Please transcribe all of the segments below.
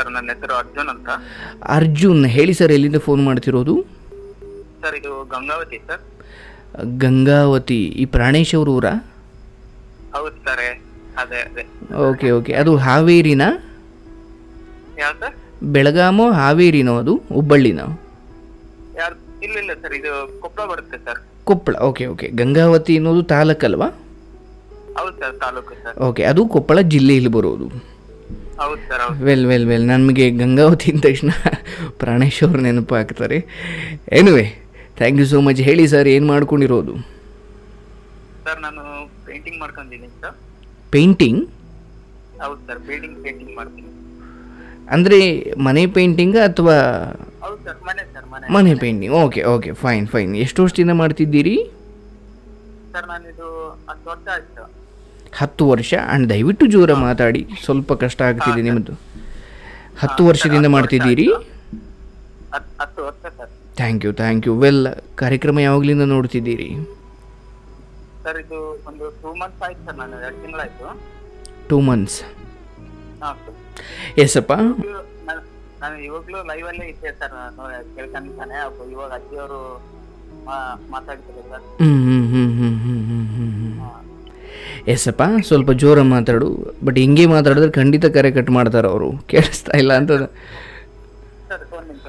Sir ನನ್ನ ಹೆಸರು ಅರ್ಜುನ್ ಅಂತ ಅರ್ಜುನ್ ಹೇಳಿ ಸರ್ ಎಲ್ಲಿಂದ ಫೋನ್ ಮಾಡ್ತಿರೋದು ಸರ್ ಇದು ಗಂಗಾವತಿ ಸರ್ ಗಂಗಾವತಿ ಈ ಪ್ರಾಣೇಶ್ ಅವ್ರ ಊರಾ ಹೌದು ಸರ್ ಅದೇ ಅದೇ ಓಕೆ ಓಕೆ ಅದು ಹಾವೇರಿನಾ ಯಾವ ಸರ್ ಬೆಳಗಾಮೋ ಹಾವೇರಿನೋ ಅದು ಹುಬ್ಬಳ್ಳಿನೋ ಯಾರು ಇಲ್ಲ ಇಲ್ಲ ಸರ್ ಇದು ಕೊಪ್ಪಳ ಬರುತ್ತೆ sir Koppal okay okay Gangavathi ಅನ್ನೋದು ತಾಲೂಕಲ್ವಾ ಹೌದು ಸರ್ ತಾಲೂಕು ಸರ್ ಓಕೆ ಅದು ಕೊಪ್ಪಳ ಜಿಲ್ಲೆಯಲ್ಲಿ ಬರೋದು ಹೌದು ಸರ್ ಹೌದು ವೆಲ್ ವೆಲ್ ವೆಲ್ ನಮಗೆ ಗಂಗಾವತಿ ಅಂದ ತಕ್ಷಣ ಪ್ರಾಣೇಶ್ ಅವ್ರು ನೆನಪು ಆಗ್ತಾರೆ anyway thank you so much ಹೇಳಿ ಸರ್ ಏನು ಮಾಡ್ಕೊಂಡಿರೋದು ಸರ್ ನಾನು ಪೇಂಟಿಂಗ್ ಮಾಡ್ಕೊಂಡಿದ್ದೀನಿ ಸರ್ ಪೇಂಟಿಂಗ್ ಹೌದು ಸರ್ ಬಿಲ್ಡಿಂಗ್ ಪೇಂಟಿಂಗ್ ಮಾಡ್ತೀನಿ ಅಂದರೆ ಮನೆ ಪೇಂಟಿಂಗ ಅಥವಾ ಹೌದು ಸರ್ ಮನೆ ಸರ್ ಮನೆ ಮನೆ painting okay okay fine fine ಎಷ್ಟು ವರ್ಷದಿಂದ ಮಾಡ್ತಿದ್ದೀರಿ ಸರ್ ನಾನಿದು ಹತ್ತು ವರ್ಷ ಆಯ್ತು ಹತ್ತು ವರ್ಷ ಆ್ಯಂಡ್ ದಯವಿಟ್ಟು ಜೋರ ಮಾತಾಡಿ ಸ್ವಲ್ಪ ಕಷ್ಟ ಆಗ್ತಿದೆ ನಿಮ್ಮದು ಹತ್ತು ವರ್ಷದಿಂದ ಮಾಡ್ತಿದ್ದೀರಿ ಹತ್ತು ಹತ್ತು ವರ್ಷ sir thank you thank you well ಕಾರ್ಯಕ್ರಮ ಯಾವಾಗಲಿಂದ ನೋಡ್ತಿದ್ದೀರಿ ಸರ್ ಇದು ಒಂದು ಟೂ ಮಂತ್ಸ್ ಆಯ್ತು ಸರ್ ನಾನು ಎರಡು ತಿಂಗಳಾಯ್ತು ಟೂ ಮಂತ್ಸ್ ಹಾಂ ಸರ್ ಎಸಪ್ಪ ಇವ್ರು- ನಾನು- ನಾನು ಇವಾಗ್ಲೂ ಲೈವ್ ಅಲ್ಲೇ ಇದ್ದೆ ಸರ್ ನಾನು ಕೇಳ್ಕೊಂತಾನೆ ಅಪ್ಪ ಇವಾಗ ಅಜ್ಜಿಯವರು ಮಾತಾಡ್ತಾರೆ ಸರ್ ಹ್ಞೂ ಹ್ಞೂ ಹ್ಞೂ ಹ್ಞೂ ಹ್ಞೂ ಹ್ಞೂ ಹ್ಞೂ ಹ್ಞೂ ಎಸಪ್ಪ ಸ್ವಲ್ಪ ಜೋರ ಮಾತಾಡು ಬಟ್ ಹಿಂಗೆ ಮಾತಾಡಿದ್ರೆ ಖಂಡಿತ ಕರೆ ಕಟ್ ಮಾಡ್ತಾರೆ ಅವರು ಕೇಳಿಸ್ತಾ ಇಲ್ಲ ಅಂತ ಸರ್ ಫೋನ್ ನಿಮಿಷ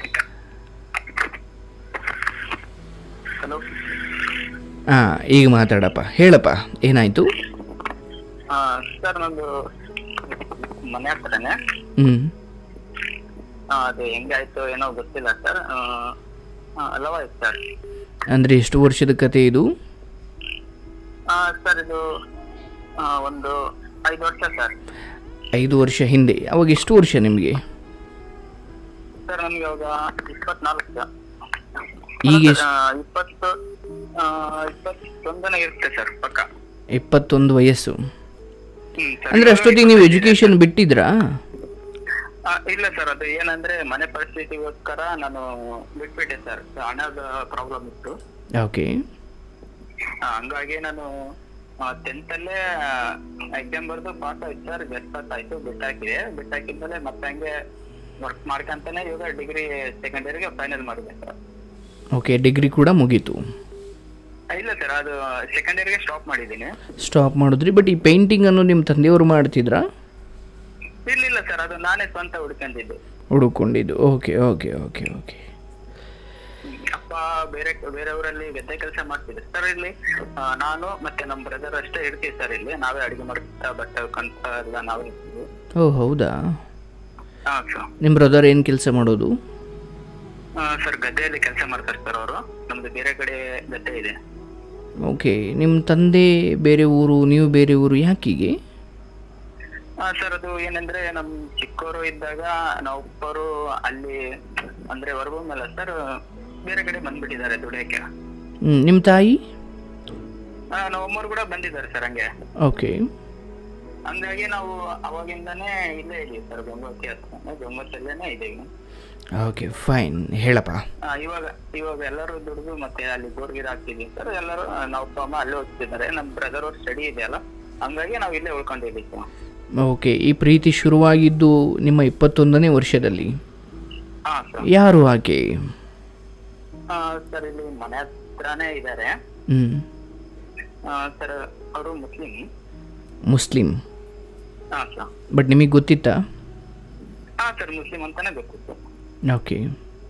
ಹಲೋ ಹಾಂ ಈಗ ಮಾತಾಡಪ್ಪ ಹೇಳಪ್ಪ ಏನಾಯಿತು ಸರ್ ನಂದು ಮನೆ ಹತ್ರನೇ ಹ್ಞೂ ಆ, ಅದು ಹೆಂಗಾಯ್ತು ಏನೋ ಗೊತ್ತಿಲ್ಲ ಸರ್ ಹಲವಾಯ್ತು ಸರ್ ಅಂದರೆ ಎಷ್ಟು ವರ್ಷದ ಕತೆ ಇದು ಸರ್ ಇದು ಆ, ಒಂದು ಐದು ವರ್ಷ ಸರ್ ಐದು ವರ್ಷ ಹಿಂದೆ ಅವಾಗ ಎಷ್ಟು ವರ್ಷ ನಿಮಗೆ ಸರ್ ನಮ್ಗೆ ಇವಾಗ ಇಪ್ಪತ್ನಾಲ್ಕು ಈಗ ಎಷ್ಟ್- ಆ, ಇಪ್ಪತ್ತು ಆ, ಇಪ್ಪತ್ತೊಂದನೇ ಇರುತ್ತೆ ಸರ್ ಪಕ್ಕ ಇಪ್ಪತ್ತೊಂದು ವಯಸ್ಸು ಹ್ಮ್ ಸರ್. ಅಂದರೆ ಅಷ್ಟೊತ್ತಿಗೆ ನೀವು ಎಜುಕೇಷನ್ ಬಿಟ್ಟಿದ್ರಾ ಆ, ಇಲ್ಲ ಸರ್ ಅದು ಏನಂದ್ರೆ ಮನೆ ಪರಿಸ್ಥಿತಿಗೋಸ್ಕರ ನಾನು ಬಿಟ್ಬಿಟ್ಟೆ ಸರ್ ಹಣದ ಪ್ರಾಬ್ಲಮ್ ಇತ್ತು ಓಕೆ ಆ, ಹಂಗಾಗಿ ನಾನು ಟೆಂತ್ ಅಲ್ಲೇ ಎಕ್ಸಾಮ್ ಬರ್ದು ಪಾಸ್ ಆಯ್ತು ಸರ್ ಜಸ್ಟ್ ಪಾಸ್ ಆಯ್ತು ಬಿಟ್ಟಾಕಿದೆ ಬಿಟ್ಟಾಕಿದ್ಮೇಲೆ ಮತ್ತೆ ಹಂಗೆ ವರ್ಕ್ ಮಾಡ್ಕೊಂತಾನೆ ಇವಾಗ ಡಿಗ್ರಿ ಸೆಕೆಂಡ್ ಇಯರ್ಗೆ ಫೈನಲ್ ಮಾಡಿದೆ ಸರ್ ಓಕೆ ಡಿಗ್ರಿ ಕೂಡ ಮುಗೀತು ಇಲ್ಲ ಸರ್ ಅದು ಸೆಕೆಂಡ್ ಇಯರ್ಗೆ ಸ್ಟಾಪ್ ಮಾಡಿದ್ದೀನಿ ಸ್ಟಾಪ್ ಮಾಡಿದ್ರಿ ಬಟ್ ಈ ಪೇಂಟಿಂಗನ್ನು ನಿಮ್ಮ ತಂದೆಯವರು ಮಾಡ್ತಿದ್ರಾ ಇಲ್ಲ ಇಲ್ಲ ಸರ್ ಅದು ನಾನೇ ಸ್ವಂತ ಹುಡ್ಕೊಂಡಿದ್ದು ಹುಡುಕೊಂಡಿದ್ದು ಓಕೆ ಓಕೆ ಓಕೆ ಓಕೆ ಅಪ್ಪ ಬೇರೆ ಬೇರೆ ಊರಲ್ಲಿ ಗದ್ದೆ ಕೆಲಸ ಮಾಡ್ತಿದ್ದೆ ಸರ್ ಇಲ್ಲಿ ಆ, ನಾನು ಮತ್ತೆ ನಮ್ಮ ಬ್ರದರ್ ಅಷ್ಟೇ ಇರ್ತೀವಿ ಸರ್ ಇಲ್ಲಿ ನಾವೇ ಅಡಿಗೆ ಮಾಡ್ತಾ ಬಟ್ಟೆ ಕಂತ ಎಲ್ಲ ನಾವೇ ಇರ್ತೀವಿ ಓ ಹೌದಾ ಹಾ ಸರ್ ನಿಮ್ಮ ಬ್ರದರ್ ಏನು ಕೆಲಸ ಮಾಡೋದು ಸರ್ ಗದ್ದೆಯಲ್ಲಿ ಕೆಲಸ ಮಾಡ್ತಾರೆ ಸರ್ ಅವರು ನಮ್ದು ಬೇರೆ ಕಡೆ ಗದ್ದೆ ಇದೆ ಓಕೆ ನಿಮ್ಮ ತಂದೆ ಬೇರೆ ಊರು ನೀವು ಬೇರೆ ಊರು ಯಾಕೀಗೆ ಸರ್ ಅದು ಏನಂದ್ರೆ ನಮ್ ಚಿಕ್ಕವರು ಇದ್ದಾಗ ನಾವು ಉಪ್ಪರು ಅಲ್ಲಿ ಅಂದ್ರೆ ಹೊರಬಂದಲ್ಲ ಸರ್ ಬೇರೆ ಕಡೆ ಬಂದ್ಬಿಟ್ಟಿದ್ದಾರೆ ದುಡಿಯಕ್ಕೆ ಹ್ಞೂ ನಿಮ್ಮ ತಾಯಿ ಆ, ನಮ್ಮ ಅಮ್ಮರು ಕೂಡ ಬಂದಿದ್ದಾರೆ ಸರ್ ಹಂಗೆ ಓಕೆ ಹಂಗಾಗಿ ನಾವು ಅವಾಗಿಂದಾನೇ ಇಲ್ಲೇ ಇದೀವಿ ಸರ್ ಗಂಗೋತ್ರಿ ಹತ್ರ ಗಂಗೋತ್ರಿಯಲ್ಲೇನೆ ಇದೀವಿ ಓಕೆ ಫೈನ್ ಹೇಳಪ್ಪ ಆ, ಇವಾಗ ಇವಾಗ ಎಲ್ಲರೂ ದುಡಿದು ಮತ್ತೆ ಅಲ್ಲಿ ಬೋರ್ಗಿರ್ ಹಾಕ್ತಿದೀವಿ ಸರ್ ಎಲ್ಲರೂ ಆ, ನಾವು ಅಪ್ಪ ಅಮ್ಮ ಅಲ್ಲೇ ಓದ್ತಿದ್ದಾರೆ ನಮ್ಮ ಬ್ರದರ್ ಅವ್ರ ಸ್ಟಡಿ ಇದೆಯಲ್ಲ ಹಂಗಾಗಿ ನಾವು ಇಲ್ಲೇ ಉಳ್ಕೊಂಡಿದ್ದೀವಿ ಸರ್ ಓಕೆ ಈ ಪ್ರೀತಿ ಶುರುವಾಗಿದ್ದು ನಿಮ್ಮ ಇಪ್ಪತ್ತೊಂದನೇ ವರ್ಷದಲ್ಲಿ ಹಾ ಸರ್ ಯಾರು ಆಕೆ ಆ, ಸರ್ ಇಲ್ಲಿ ಮನೆ ಹತ್ರನೇ ಇದ್ದಾರೆ ಹ್ಞೂ ಸರ್ ಅವರು ಮುಸ್ಲಿಂ ಮುಸ್ಲಿಂ ಹಾ ಸರ್ ಬಟ್ ನಿಮಗೆ ಗೊತ್ತಿತ್ತಾ ಹಾ ಸರ್ ಮುಸ್ಲಿಂ ಅಂತಾನೆ ಗೊತ್ತಿತ್ತು ಓಕೆ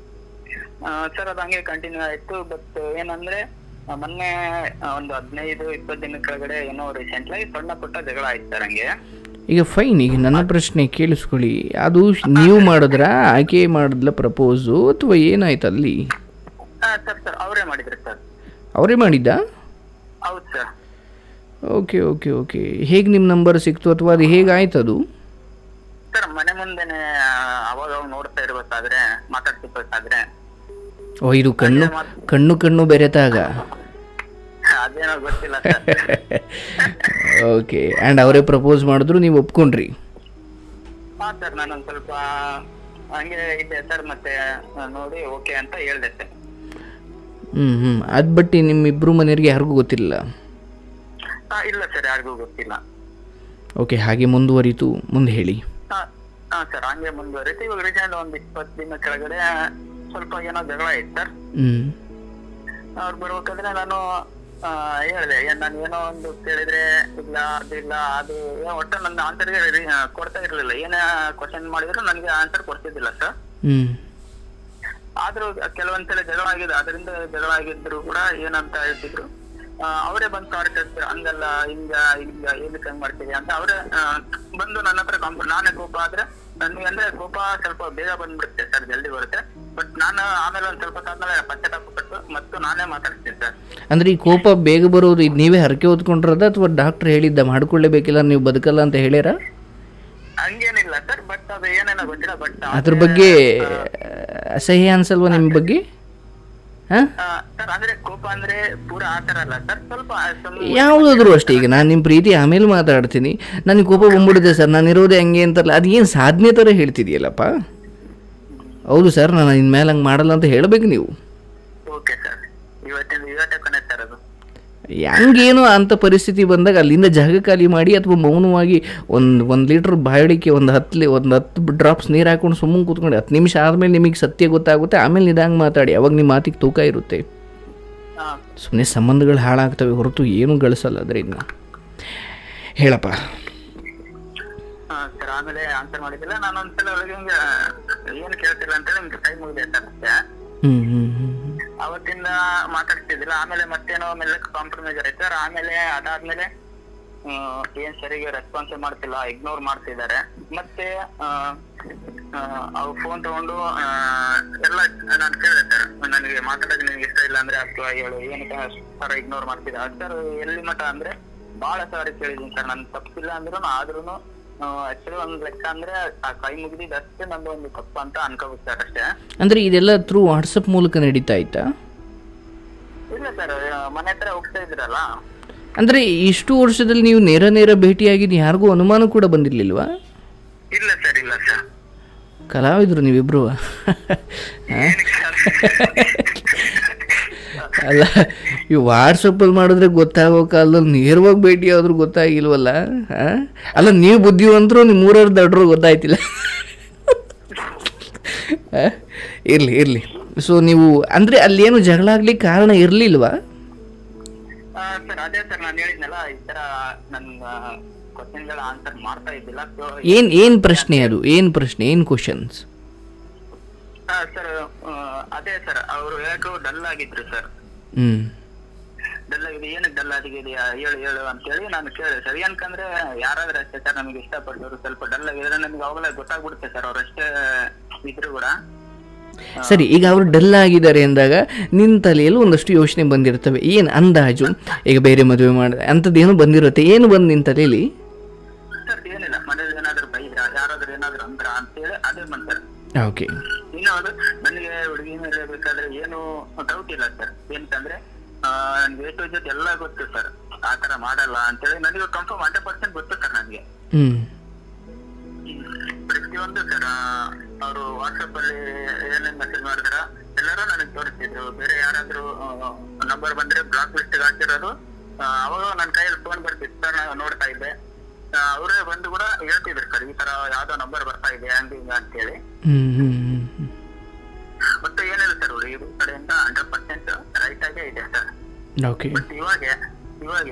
ಸರ್ ಅದು ಹಂಗೆ ಕಂಟಿನ್ಯೂ ಆಯ್ತು ಬಟ್ ಏನಂದ್ರೆ ಆ, ಮೊನ್ನೆ ಆ, ಒಂದು ಹದಿನೈದು ಇಪ್ಪತ್ತು ದಿನ ಕೆಳಗಡೆ ಏನೋ ರೀಸೆಂಟ್ ಆಗಿ ಸಣ್ಣ ಪುಟ್ಟ ಜಗಳ ಆಯ್ತು ಸರ್ ಹಂಗೆ ಈಗ ಫೈನ್ ಈಗ ನನ್ನ ಪ್ರಶ್ನೆ ಕೇಳಿಸ್ಕೊಳ್ಳಿ ಅದು ನೀವು ಮಾಡಿದ್ರಾ ಆಕೆ ಮಾಡಿದ್ಲ ಪ್ರಪೋಸು ಅಥವಾ ಏನಾಯ್ತು ಅಲ್ಲಿ ಸರ್ ಸರ್ ಅವರೇ ಮಾಡಿದ್ರು ಸರ್ ಅವರೇ ಮಾಡಿದ್ದ ಹೌದು ಸರ್ ಓಕೆ ಓಕೆ ಓಕೆ ಹೇಗೆ ನಿಮ್ಮ ನಂಬರ್ ಸಿಕ್ತು ಅಥವಾ ಅದು ಹೇಗಾಯ್ತು ಅದು ಸರ್ ಮನೆ ಮುಂದೆನೆ ಆ, ಅವಾಗ ಅವಾಗ ನೋಡ್ತಾ ಇರ್ಬೇಕಾದ್ರೆ ಮಾತಾಡ್ತಿರ್ಬೇಕಾದ್ರೆ ಓ ಇದು ಕಣ್ಣು ಕಣ್ಣು ಕಣ್ಣು ಬೆರೆತಾಗ ಅದೇನೋ ಗೊತ್ತಿಲ್ಲ ಸರ್ ಓಕೆ ಆ್ಯಂಡ್ ಅವರೇ ಪ್ರಪೋಸ್ ಮಾಡಿದ್ರು ನೀವು ಒಪ್ಕೊಂಡ್ರಿ ಹಾ ಸರ್ ನಾನೊಂದ್ ಸ್ವಲ್ಪ ಹಂಗೆ ಇದ್ದೆ ಸರ್ ಮತ್ತೆ ಆ, ನೋಡಿ ಓಕೆ ಅಂತ ಹೇಳ್ದೆ ಸರ್ ಹ್ಞೂ ಹ್ಞೂ ಅದು ಬಟ್ಟು ನಿಮ್ಮಿಬ್ಬರು ಮನೆಯವ್ರಿಗೆ ಯಾರಿಗೂ ಗೊತ್ತಿಲ್ಲ ಹಾ ಇಲ್ಲ ಸರ್ ಯಾರಿಗೂ ಗೊತ್ತಿಲ್ಲ ಓಕೆ ಹಾಗೆ ಮುಂದುವರಿತು ಮುಂದೆ ಹೇಳಿ ಹಾ ಹಾ ಸರ್ ಹಂಗೆ ಮುಂದುವರಿತು ಇವಾಗ ರೀಸೆಂಟ್ ಒಂದ್ ಇಪ್ಪತ್ತು ದಿನ ಕೆಳಗಡೆ ಸ್ವಲ್ಪ ಏನೋ ಜಗಳ ಆಯ್ತು ಸರ್ ಹ್ಞೂ ಅವ್ರು ಬರ್ಬೇಕಾದ್ರೆ ನಾನು ಆ, ಹೇಳ್ದೆ ಏನ್ ನಾನು ಏನೋ ಒಂದು ಕೇಳಿದ್ರೆ ಇಲ್ಲ ಅದಿಲ್ಲ ಅದು ಏನೋ ಒಟ್ಟು ನನ್ನ ಆನ್ಸರ್ಗೆ ಕೊಡ್ತಾ ಇರ್ಲಿಲ್ಲ ಏನೇ ಕ್ವಶನ್ ಮಾಡಿದ್ರು ನನಗೆ ಆನ್ಸರ್ ಕೊಡ್ತಿದ್ದಿಲ್ಲ ಸರ್ ಹ್ಞೂ ಆದ್ರೂ ಕೆಲವೊಂದ್ಸಲ ಜಗಳ ಆಗಿದೆ ಅದರಿಂದ ಜಗಳ ಆಗಿದ್ರು ಕೂಡ ಏನಂತ ಹೇಳ್ತಿದ್ರು ಆ, ಅವರೇ ಬಂದು ಸಾರಿ ಕೇಳ್ತಾರೆ ಹಂಗಲ್ಲ ಹಿಂಗ ಹಿಂಗ ಏನಕ್ಕೆ ಹಂಗ್ ಮಾಡ್ತೀವಿ ಅಂತ ಅವರೇ ಬಂದು ನನ್ನ ಹತ್ರ ಕಂಪ್ ನಾನೇ ಕೋಪ ಆದ್ರೆ ನನಗೆ ಅಂದ್ರೆ ಕೋಪ ಸ್ವಲ್ಪ ಬೇಗ ಬಂದ್ಬಿಡುತ್ತೆ ಸರ್ ಜಲ್ದಿ ಬರುತ್ತೆ ಬಟ್ ನಾನು ಆಮೇಲೆ ಒಂದ್ ಸ್ವಲ್ಪ ಹೊತ್ತಾದ್ಮೇಲೆ ಪಶ್ಚಾತ್ತಾಪ ಪಟ್ಟು ಮತ್ತು ನಾನೇ ಮಾತಾಡ್ತೀನಿ ಸರ್ ಅಂದರೆ ಈ ಕೋಪ ಬೇಗ ಬರೋದು ಇದು ನೀವೇ ಹರಕೆ ಹೊತ್ಕೊಂಡಿರೋದ ಅಥವಾ ಡಾಕ್ಟ್ರ್ ಹೇಳಿದ್ದ ಮಾಡ್ಕೊಳ್ಳೇಬೇಕಿಲ್ಲ ನೀವು ಬದುಕಲ್ಲ ಅಂತ ಹೇಳ್ಯಾರ ಹಂಗೇನಿಲ್ಲ ಸರ್ ಬಟ್ ಅದು ಏನೇನೋ ಗೊತ್ತಿಲ್ಲ ಬಟ್ ಅದ್ರ ಬಗ್ಗೆ ಅಸಹ್ಯ ಅನ್ಸಲ್ವಾ ನಿಮ್ಮ ಬಗ್ಗೆ ಹಾಂ ಸರ್ ಅಂದ್ರೆ ಕೋಪ ಅಂದ್ರೆ ಪೂರಾ ಆತರ ಅಲ್ಲ ಸರ್ ಸ್ವಲ್ಪ ಸ್ವಲ್ಪ- ಯಾವುದಾದ್ರೂ ಅಷ್ಟೇ ಈಗ ನಾನು ನಿಮ್ಮ ಪ್ರೀತಿ ಆಮೇಲೆ ಮಾತಾಡ್ತೀನಿ ನನಗೆ ಕೋಪ ಬಂದ್ಬಿಡುತ್ತೆ ಸರ್ ನಾನು ಇರೋದೇ ಹಂಗೆ ಅಂತಲ್ಲ ಅದು ಏನು ಸಾಧನೆ ಥರ ಹೇಳ್ತಿದೆಯಲ್ಲಪ್ಪ ಹೌದು ಸರ್ ನಾನು ಇನ್ಮೇಲೆ ಹಂಗೆ ಮಾಡಲ್ಲ ಅಂತ ಹೇಳಬೇಕು ನೀವು ಓಕೆ ಸರ್ ಇವತ್ತಿಂದ ಇವತ್ತೇ ಕೊನೆ ಸರ್ ಅದು ಹಂಗೇನೋ ಅಂಥ ಪರಿಸ್ಥಿತಿ ಬಂದಾಗ ಅಲ್ಲಿಂದ ಜಾಗ ಖಾಲಿ ಮಾಡಿ ಅಥವಾ ಮೌನವಾಗಿ ಒಂದು ಒಂದು ಲೀಟ್ರ್ ಬಾಯಡಿಕೆ ಒಂದು ಹತ್ತು ಲಿ ಒಂದು ಹತ್ತು ಡ್ರಾಪ್ಸ್ ನೀರು ಹಾಕೊಂಡು ಸುಮ್ಮನೆ ಕೂತ್ಕೊಂಡು ಹತ್ತು ನಿಮಿಷ ಆದಮೇಲೆ ನಿಮಗೆ ಸತ್ಯ ಗೊತ್ತಾಗುತ್ತೆ ಆಮೇಲೆ ನಿಧಾಂಗ ಮಾತಾಡಿ ಅವಾಗ ನಿಮ್ಮ ಮಾತಿಗೆ ತೂಕ ಇರುತ್ತೆ ಹಾ ಸುಮ್ಮನೆ ಸಂಬಂಧಗಳು ಹಾಳಾಗ್ತವೆ ಹೊರತು ಏನೂ ಗಳಿಸಲ್ಲ ಅದರಿಂದ ಹೇಳಪ್ಪ ಹಾ ಸರ್ ಆಮೇಲೆ ಆನ್ಸರ್ ಮಾಡಿದ್ದಿಲ್ಲ ನಾನು ಒಂದ್ಸಲ ಒಳಗೆ ಹಿಂಗೆ ಏನು ಕೇಳ್ತಿಲ್ಲ ಅಂತೇಳಿ ನಿಮ್ಗೆ ಟೈಮ್ ಮುಗಿದೆ ಸರ್ ಅಷ್ಟೇ ಹ್ಞೂ ಹ್ಞೂ ಹ್ಞೂ ಅವತ್ತಿಂದ ಮಾತಾಡ್ತಿದ್ದಿಲ್ಲ ಆಮೇಲೆ ಮತ್ತೇನೋ ಮೆಲ್ಲಕ್ಕೆ ಕಾಂಪ್ರಮೈಸ್ ಆಯ್ತು ಸರ್ ಆಮೇಲೆ ಅದಾದ್ಮೇಲೆ ಹ್ಮ್, ಏನ್ ಸರಿಗೆ ರೆಸ್ಪಾನ್ಸ್ ಮಾಡ್ತಿಲ್ಲ ಇಗ್ನೋರ್ ಮಾಡ್ತಿದ್ದಾರೆ ಮತ್ತೆ ಅವ್ರು ಫೋನ್ ತಗೊಂಡು ಆ, ಎಲ್ಲ ನಾನು ಕೇಳಿದೆ ಸರ್ ನನಗೆ ಮಾತಾಡೋಕೆ ನಿಮ್ಗೆ ಇಷ್ಟ ಇಲ್ಲ ಅಂದ್ರೆ ಅಥವಾ ಹೇಳು ಏನಕ್ಕೆ ಸರ್ ಇಗ್ನೋರ್ ಮಾಡ್ತಿದ್ದ ಸರ್ ಎಲ್ಲಿ ಮಠ ಅಂದ್ರೆ ಬಹಳ ಸಾರಿ ಕೇಳಿದೀನಿ ಸರ್ ನನ್ ತಪ್ಪಿಲ್ಲ ಅಂದ್ರೂ ಆದ್ರೂ ಆಕ್ಚುಲಿ ಒಂದ್ ಲೆಕ್ಕ ಅಂದ್ರೆ ಆ ಕೈ ಮುಗಿದಿದ್ದು ಅಷ್ಟೇ ನಂದು ಒಂದು ತಪ್ಪು ಅಂತ ಅನ್ಕೋಬೇಕು ಸರ್ ಅಷ್ಟೇ ಅಂದರೆ ಇದೆಲ್ಲ ಥ್ರೂ ವಾಟ್ಸಪ್ ಮೂಲಕ ನಡೀತಾ ಇತ್ತಾ ಇಲ್ಲ ಸರ್ ಮನೆ ಹತ್ರ ಹೋಗ್ತಾ ಇದ್ರಲ್ಲ ಅಂದರೆ ಇಷ್ಟು ವರ್ಷದಲ್ಲಿ ನೀವು ನೇರ ನೇರ ಭೇಟಿಯಾಗಿದ್ದು ಯಾರಿಗೂ ಅನುಮಾನ ಕೂಡ ಬಂದಿರಲಿಲ್ವಾ ಇಲ್ಲ ಸರ್ ಇಲ್ಲ ಸರ್ ಕಲಾವಿದರು ನೀವಿಬ್ರು ಅಲ್ಲ ಈ ವಾಟ್ಸಪ್ಪಲ್ಲಿ ಮಾಡಿದ್ರೆ ಗೊತ್ತಾಗೋ ಕಾಲದಲ್ಲಿ ನೇರವಾಗಿ ಭೇಟಿ ಆದ್ರೂ ಗೊತ್ತಾಗಿಲ್ವಲ್ಲ ಆ? ಅಲ್ಲ ನೀವು ಬುದ್ಧಿವಂತರು ನಿಮ್ಮ ಊರವ್ರು ದಡ್ರು ಗೊತ್ತಾಯ್ತಿಲ್ಲ ಇರಲಿ ಇರಲಿ ಸೊ ನೀವು ಅಂದರೆ ಅಲ್ಲೇನು ಜಗಳ ಆಗ್ಲಿಕ್ಕೆ ಕಾರಣ ಇರಲಿಲ್ವಾ ಸರ್ ಅದೇ ಸರ್ ನಾನು ಹೇಳಿದ್ನಲ್ಲ ಈ ತರ ನನ್ನ ಕ್ವಶನ್ಗಳ ಆನ್ಸರ್ ಮಾಡ್ತಾ ಇದ್ದಿಲ್ಲ ಸೊ ಏನು ಏನು ಪ್ರಶ್ನೆ ಅದು ಏನು ಪ್ರಶ್ನೆ ಏನು ಕ್ವಶನ್ಸ್ ಸರ್ ಅದೇ ಸರ್ ಅವರು ಹೇಳಕ್ಕೂ ಡಲ್ ಆಗಿದ್ರು ಸರ್ ಹ್ಞೂ ಡಲ್ ಆಗಿದೆ ಏನಕ್ಕೆ ಡಲ್ ಆಗಿದೆಯಾ ಹೇಳು ಹೇಳು ಅಂತ ಹೇಳಿ ನಾನು ಕೇಳಿದೆ ಸರ್ ಏನಕ್ಕಂದ್ರೆ ಯಾರಾದ್ರೂ ಅಷ್ಟೇ ಸರ್ ನಮಗೆ ಇಷ್ಟಪಟ್ಟವರು ಸ್ವಲ್ಪ ಡಲ್ ಆಗಿದ್ರೆ ನಮ್ಗೆ ಅವಾಗಲೇ ಗೊತ್ತಾಗ್ಬಿಡುತ್ತೆ ಸರ್ ಅವ್ರು ಅಷ್ಟೇ ಇದ್ರು ಕೂಡ ಸರಿ ಈಗ ಅವರು ಡಲ್ ಆಗಿದ್ದಾರೆ ಅಂದಾಗ ನಿನ್ನ ತಲೆಯಲ್ಲಿ ಒಂದಷ್ಟು ಯೋಚನೆ ಬಂದಿರ್ತವೆ ಏನು ಅಂದಾಜು ಈಗ ಬೇರೆ ಮದುವೆ ಮಾಡಿದೆ ಅಂಥದ್ದು ಏನೋ ಬಂದಿರುತ್ತೆ ಏನು ಬಂದು ನಿನ್ನ ತಲೆಯಲ್ಲಿ ಸರ್ ಏನಿಲ್ಲ ಮನೇಲಿ ಏನಾದ್ರು ಬೈದ್ರ ಯಾರಾದ್ರೂ ಏನಾದ್ರು ಅಂದ್ರ ಅಂತ ಹೇಳಿ ಅದೇ ಬಂತಾರೆ ಓಕೆ ಇನ್ನು ಅದು ನನಗೆ ಹುಡುಗಿ ಮೇಲೆ ಬೇಕಾದ್ರೆ ಏನು ಡೌಟ್ ಇಲ್ಲ ಸರ್ ಏನಂತಂದ್ರೆ ನನ್ಗೆ ಟು ಜೊತೆ ಎಲ್ಲ ಗೊತ್ತು ಸರ್ ಆ ತರ ಮಾಡಲ್ಲ ಅಂತೇಳಿ ನನಗೆ ಕನ್ಫರ್ಮ್ ಹಂಡ್ರೆಡ್ ಪರ್ಸೆಂಟ್ ಗೊತ್ತು ಸರ್ ನನಗೆ ಹ್ಞೂ ಪ್ರತಿಯೊಂದು ಸರ್ ಅವರು ವಾಟ್ಸಪ್ ಅಲ್ಲಿ ಏನೇನ್ ಮೆಸೇಜ್ ಮಾಡಿದ್ರ ಎಲ್ಲರೂ ನನಗೆ ತೋರಿಸ್ತಿದ್ರು ಬೇರೆ ಯಾರಾದ್ರೂ ನಂಬರ್ ಬಂದ್ರೆ ಬ್ಲಾಕ್ ಲಿಸ್ಟ್ ಹಾಕಿರೋದು ಆ, ಅವಾಗ ನನ್ನ ಕೈಯಲ್ಲಿ ಫೋನ್ ಬರ್ತಿತ್ತು ಸರ್ ನಾನು ನೋಡ್ತಾ ಇದ್ದೆ ಆ, ಅವರೇ ಬಂದು ಕೂಡ ಹೇಳ್ತಿದ್ರು ಸರ್ ಈ ತರ ಯಾವ್ದೋ ನಂಬರ್ ಬರ್ತಾ ಇದೆ ಹಂಗ ಹಿಂಗ ಅಂತೇಳಿ ಹ್ಞೂ ಹ್ಞೂ ಹ್ಞೂ ಮತ್ತೆ ಏನಿಲ್ಲ ಸರ್ ಹುಡುಗಿ ಕಡೆಯಿಂದ ಹಂಡ್ರೆಡ್ ಪರ್ಸೆಂಟ್ ರೈಟ್ ಆಗೇ ಇದೆ ಸರ್ ಓಕೆ ಬಟ್ ಇವಾಗ ಇವಾಗ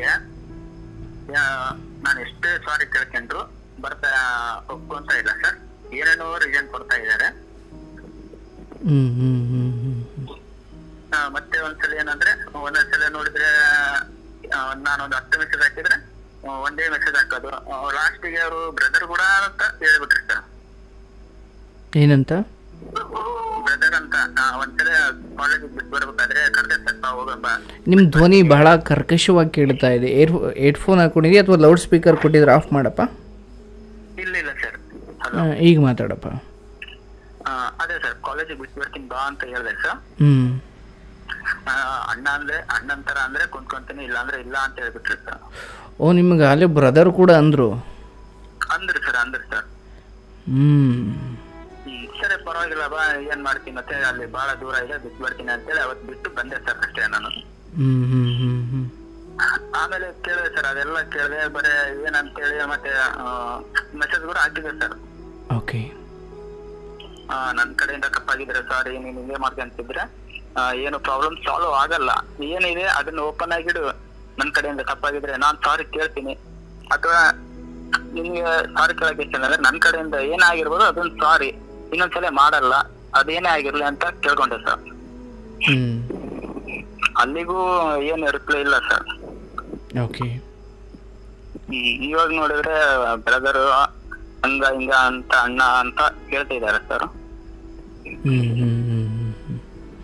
ನಾನು ಎಷ್ಟೇ ಸಾರಿ ಕೇಳ್ಕೊಂಡ್ರು ಬರ್ತಾ ಒಪ್ಕೊಂತ ಇಲ್ಲ ಸರ್ ಏನೇನೋ ರೀಸನ್ ಕೊಡ್ತಾ ಇದ್ದಾರೆ ಹ್ಞೂ ಹ್ಞೂ ಹ್ಞೂ ಹ್ಞೂ ಆ, ಮತ್ತೆ ಒಂದ್ಸಲ ಏನಂದ್ರೆ ಒಂದೊಂದ್ಸಲ ನೋಡಿದ್ರೆ ಆ, ನಾನೊಂದು ಹತ್ತು ಮೆಸೇಜ್ ಹಾಕಿದ್ರೆ ಆ, ಒಂದೇ ಮೆಸೇಜ್ ಹಾಕೋದು ಲಾಸ್ಟಿಗೆ ಅವರು ಬ್ರದರ್ ಕೂಡ ಅಂತ ಹೇಳ್ಬಿಟ್ರಿ ಸರ್ ಏನಂತ ಬ್ರದರ್ ಅಂತ ಆ, ಒಂದ್ಸಲ ಕಾಲೇಜಿಗೆ ಬಿಟ್ಟು ಬರ್ಬೇಕಾದ್ರೆ ಕರೆದೆ ಸರ್ ಬಾ ಹೋಗಂಬ ನಿಮ್ಮ ಧ್ವನಿ ಬಹಳ ಕರ್ಕಶವಾಗಿ ಕೇಳ್ತಾ ಇದೆ ಏರ್ ಹೆಡ್ಫೋನ್ ಹಾಕೊಂಡಿದೆಯಾ ಅಥವಾ ಲೌಡ್ ಸ್ಪೀಕರ್ ಕೊಟ್ಟಿದ್ರೆ ಆಫ್ ಮಾಡಪ್ಪ ಇಲ್ಲ ಇಲ್ಲ ಸರ್ ಆ, ಈಗ ಮಾತಾಡಪ್ಪ ಅದೇ ಸರ್ ಕಾಲೇಜಿಗೆ ಬಿಟ್ಟು ಬರ್ತೀನಿ ಬಾ ಅಂತ ಹೇಳ್ದೆ ಸರ್ ಹ್ಞೂ ಆ, ಅಣ್ಣ ಅಂದ್ರೆ ಅಣ್ಣನ್ ತರ ಅಂದ್ರೆ ಕುಂತ್ಕೊಂತೀನಿ ಇಲ್ಲ ಅಂದ್ರೆ ಇಲ್ಲ ಅಂತ ಹೇಳ್ಬಿಟ್ರಿ ಸರ್ ಓ ನಿಮಗೆ ಅಲ್ಲೇ ಬ್ರದರ್ ಕೂಡ ಅಂದರು ಅಂದ್ರಿ ಸರ್ ಅಂದ್ರಿ ಸರ್ ಹ್ಞೂ ಹ್ಮ್ ಸರಿ ಪರವಾಗಿಲ್ಲ ಬಾ ಏನ್ ಮಾಡ್ತೀನಿ ಮತ್ತೆ ಅಲ್ಲಿ ಬಹಳ ದೂರ ಇದೆ ಬಿಟ್ಟು ಬರ್ತೀನಿ ಅಂತೇಳಿ ಅವತ್ ಬಿಟ್ಟು ಬಂದೆ ಸರ್ ಅಷ್ಟೇ ನಾನು ಹ್ಞೂ ಹ್ಞೂ ಹ್ಞೂ ಹ್ಞೂ ಆಮೇಲೆ ಕೇಳಿದೆ ಸರ್ ಅದೆಲ್ಲ ಕೇಳಿದೆ ಬರೇ ಏನಂತೇಳಿ ಮತ್ತೆ ಮೆಸೇಜ್ ಕೂಡ ಹಾಕಿದೆ ಸರ್ ಓಕೆ ಆ, ನನ್ ಕಡೆಯಿಂದ ತಪ್ಪಾಗಿದ್ರೆ ಸಾರಿ ನೀನ್ ಹಿಂಗೆ ಮಾಡ್ಕೊಂತಿದ್ರೆ ಆ, ಏನು ಪ್ರಾಬ್ಲಮ್ ಸಾಲ್ವ್ ಆಗಲ್ಲ ಏನಿದೆ ಅದನ್ನ ಓಪನ್ ಆಗಿಡು ನನ್ ಕಡೆಯಿಂದ ತಪ್ಪಾಗಿದ್ರೆ ನಾನ್ ಸಾರಿ ಕೇಳ್ತೀನಿ ಅಥವಾ ನಿಮ್ಗೆ ಸಾರಿ ಕೇಳಕ್ ಇಷ್ಟ ಅಂದ್ರೆ ನನ್ ಕಡೆಯಿಂದ ಏನಾಗಿರ್ಬೋದು ಅದನ್ನ ಸಾರಿ ಇನ್ನೊಂದ್ಸಲ ಮಾಡಲ್ಲ ಅದೇನೇ ಆಗಿರ್ಲಿ ಅಂತ ಕೇಳ್ಕೊಂಡೆ ಸರ್ ಹ್ಞೂ ಅಲ್ಲಿಗೂ ಏನು ರಿಪ್ಲೈ ಇಲ್ಲ ಸರ್ ಓಕೆ ಇವಾಗ ನೋಡಿದ್ರೆ ಬ್ರದರ್ ಹಂಗ ಹಿಂಗ ಅಂತ ಅಣ್ಣ ಅಂತ ಕೇಳ್ತಾ ಇದಾರೆ ಸರ್ ಹ್ಞೂ ಹ್ಞೂ ಹ್ಞೂ ಹ್ಞೂ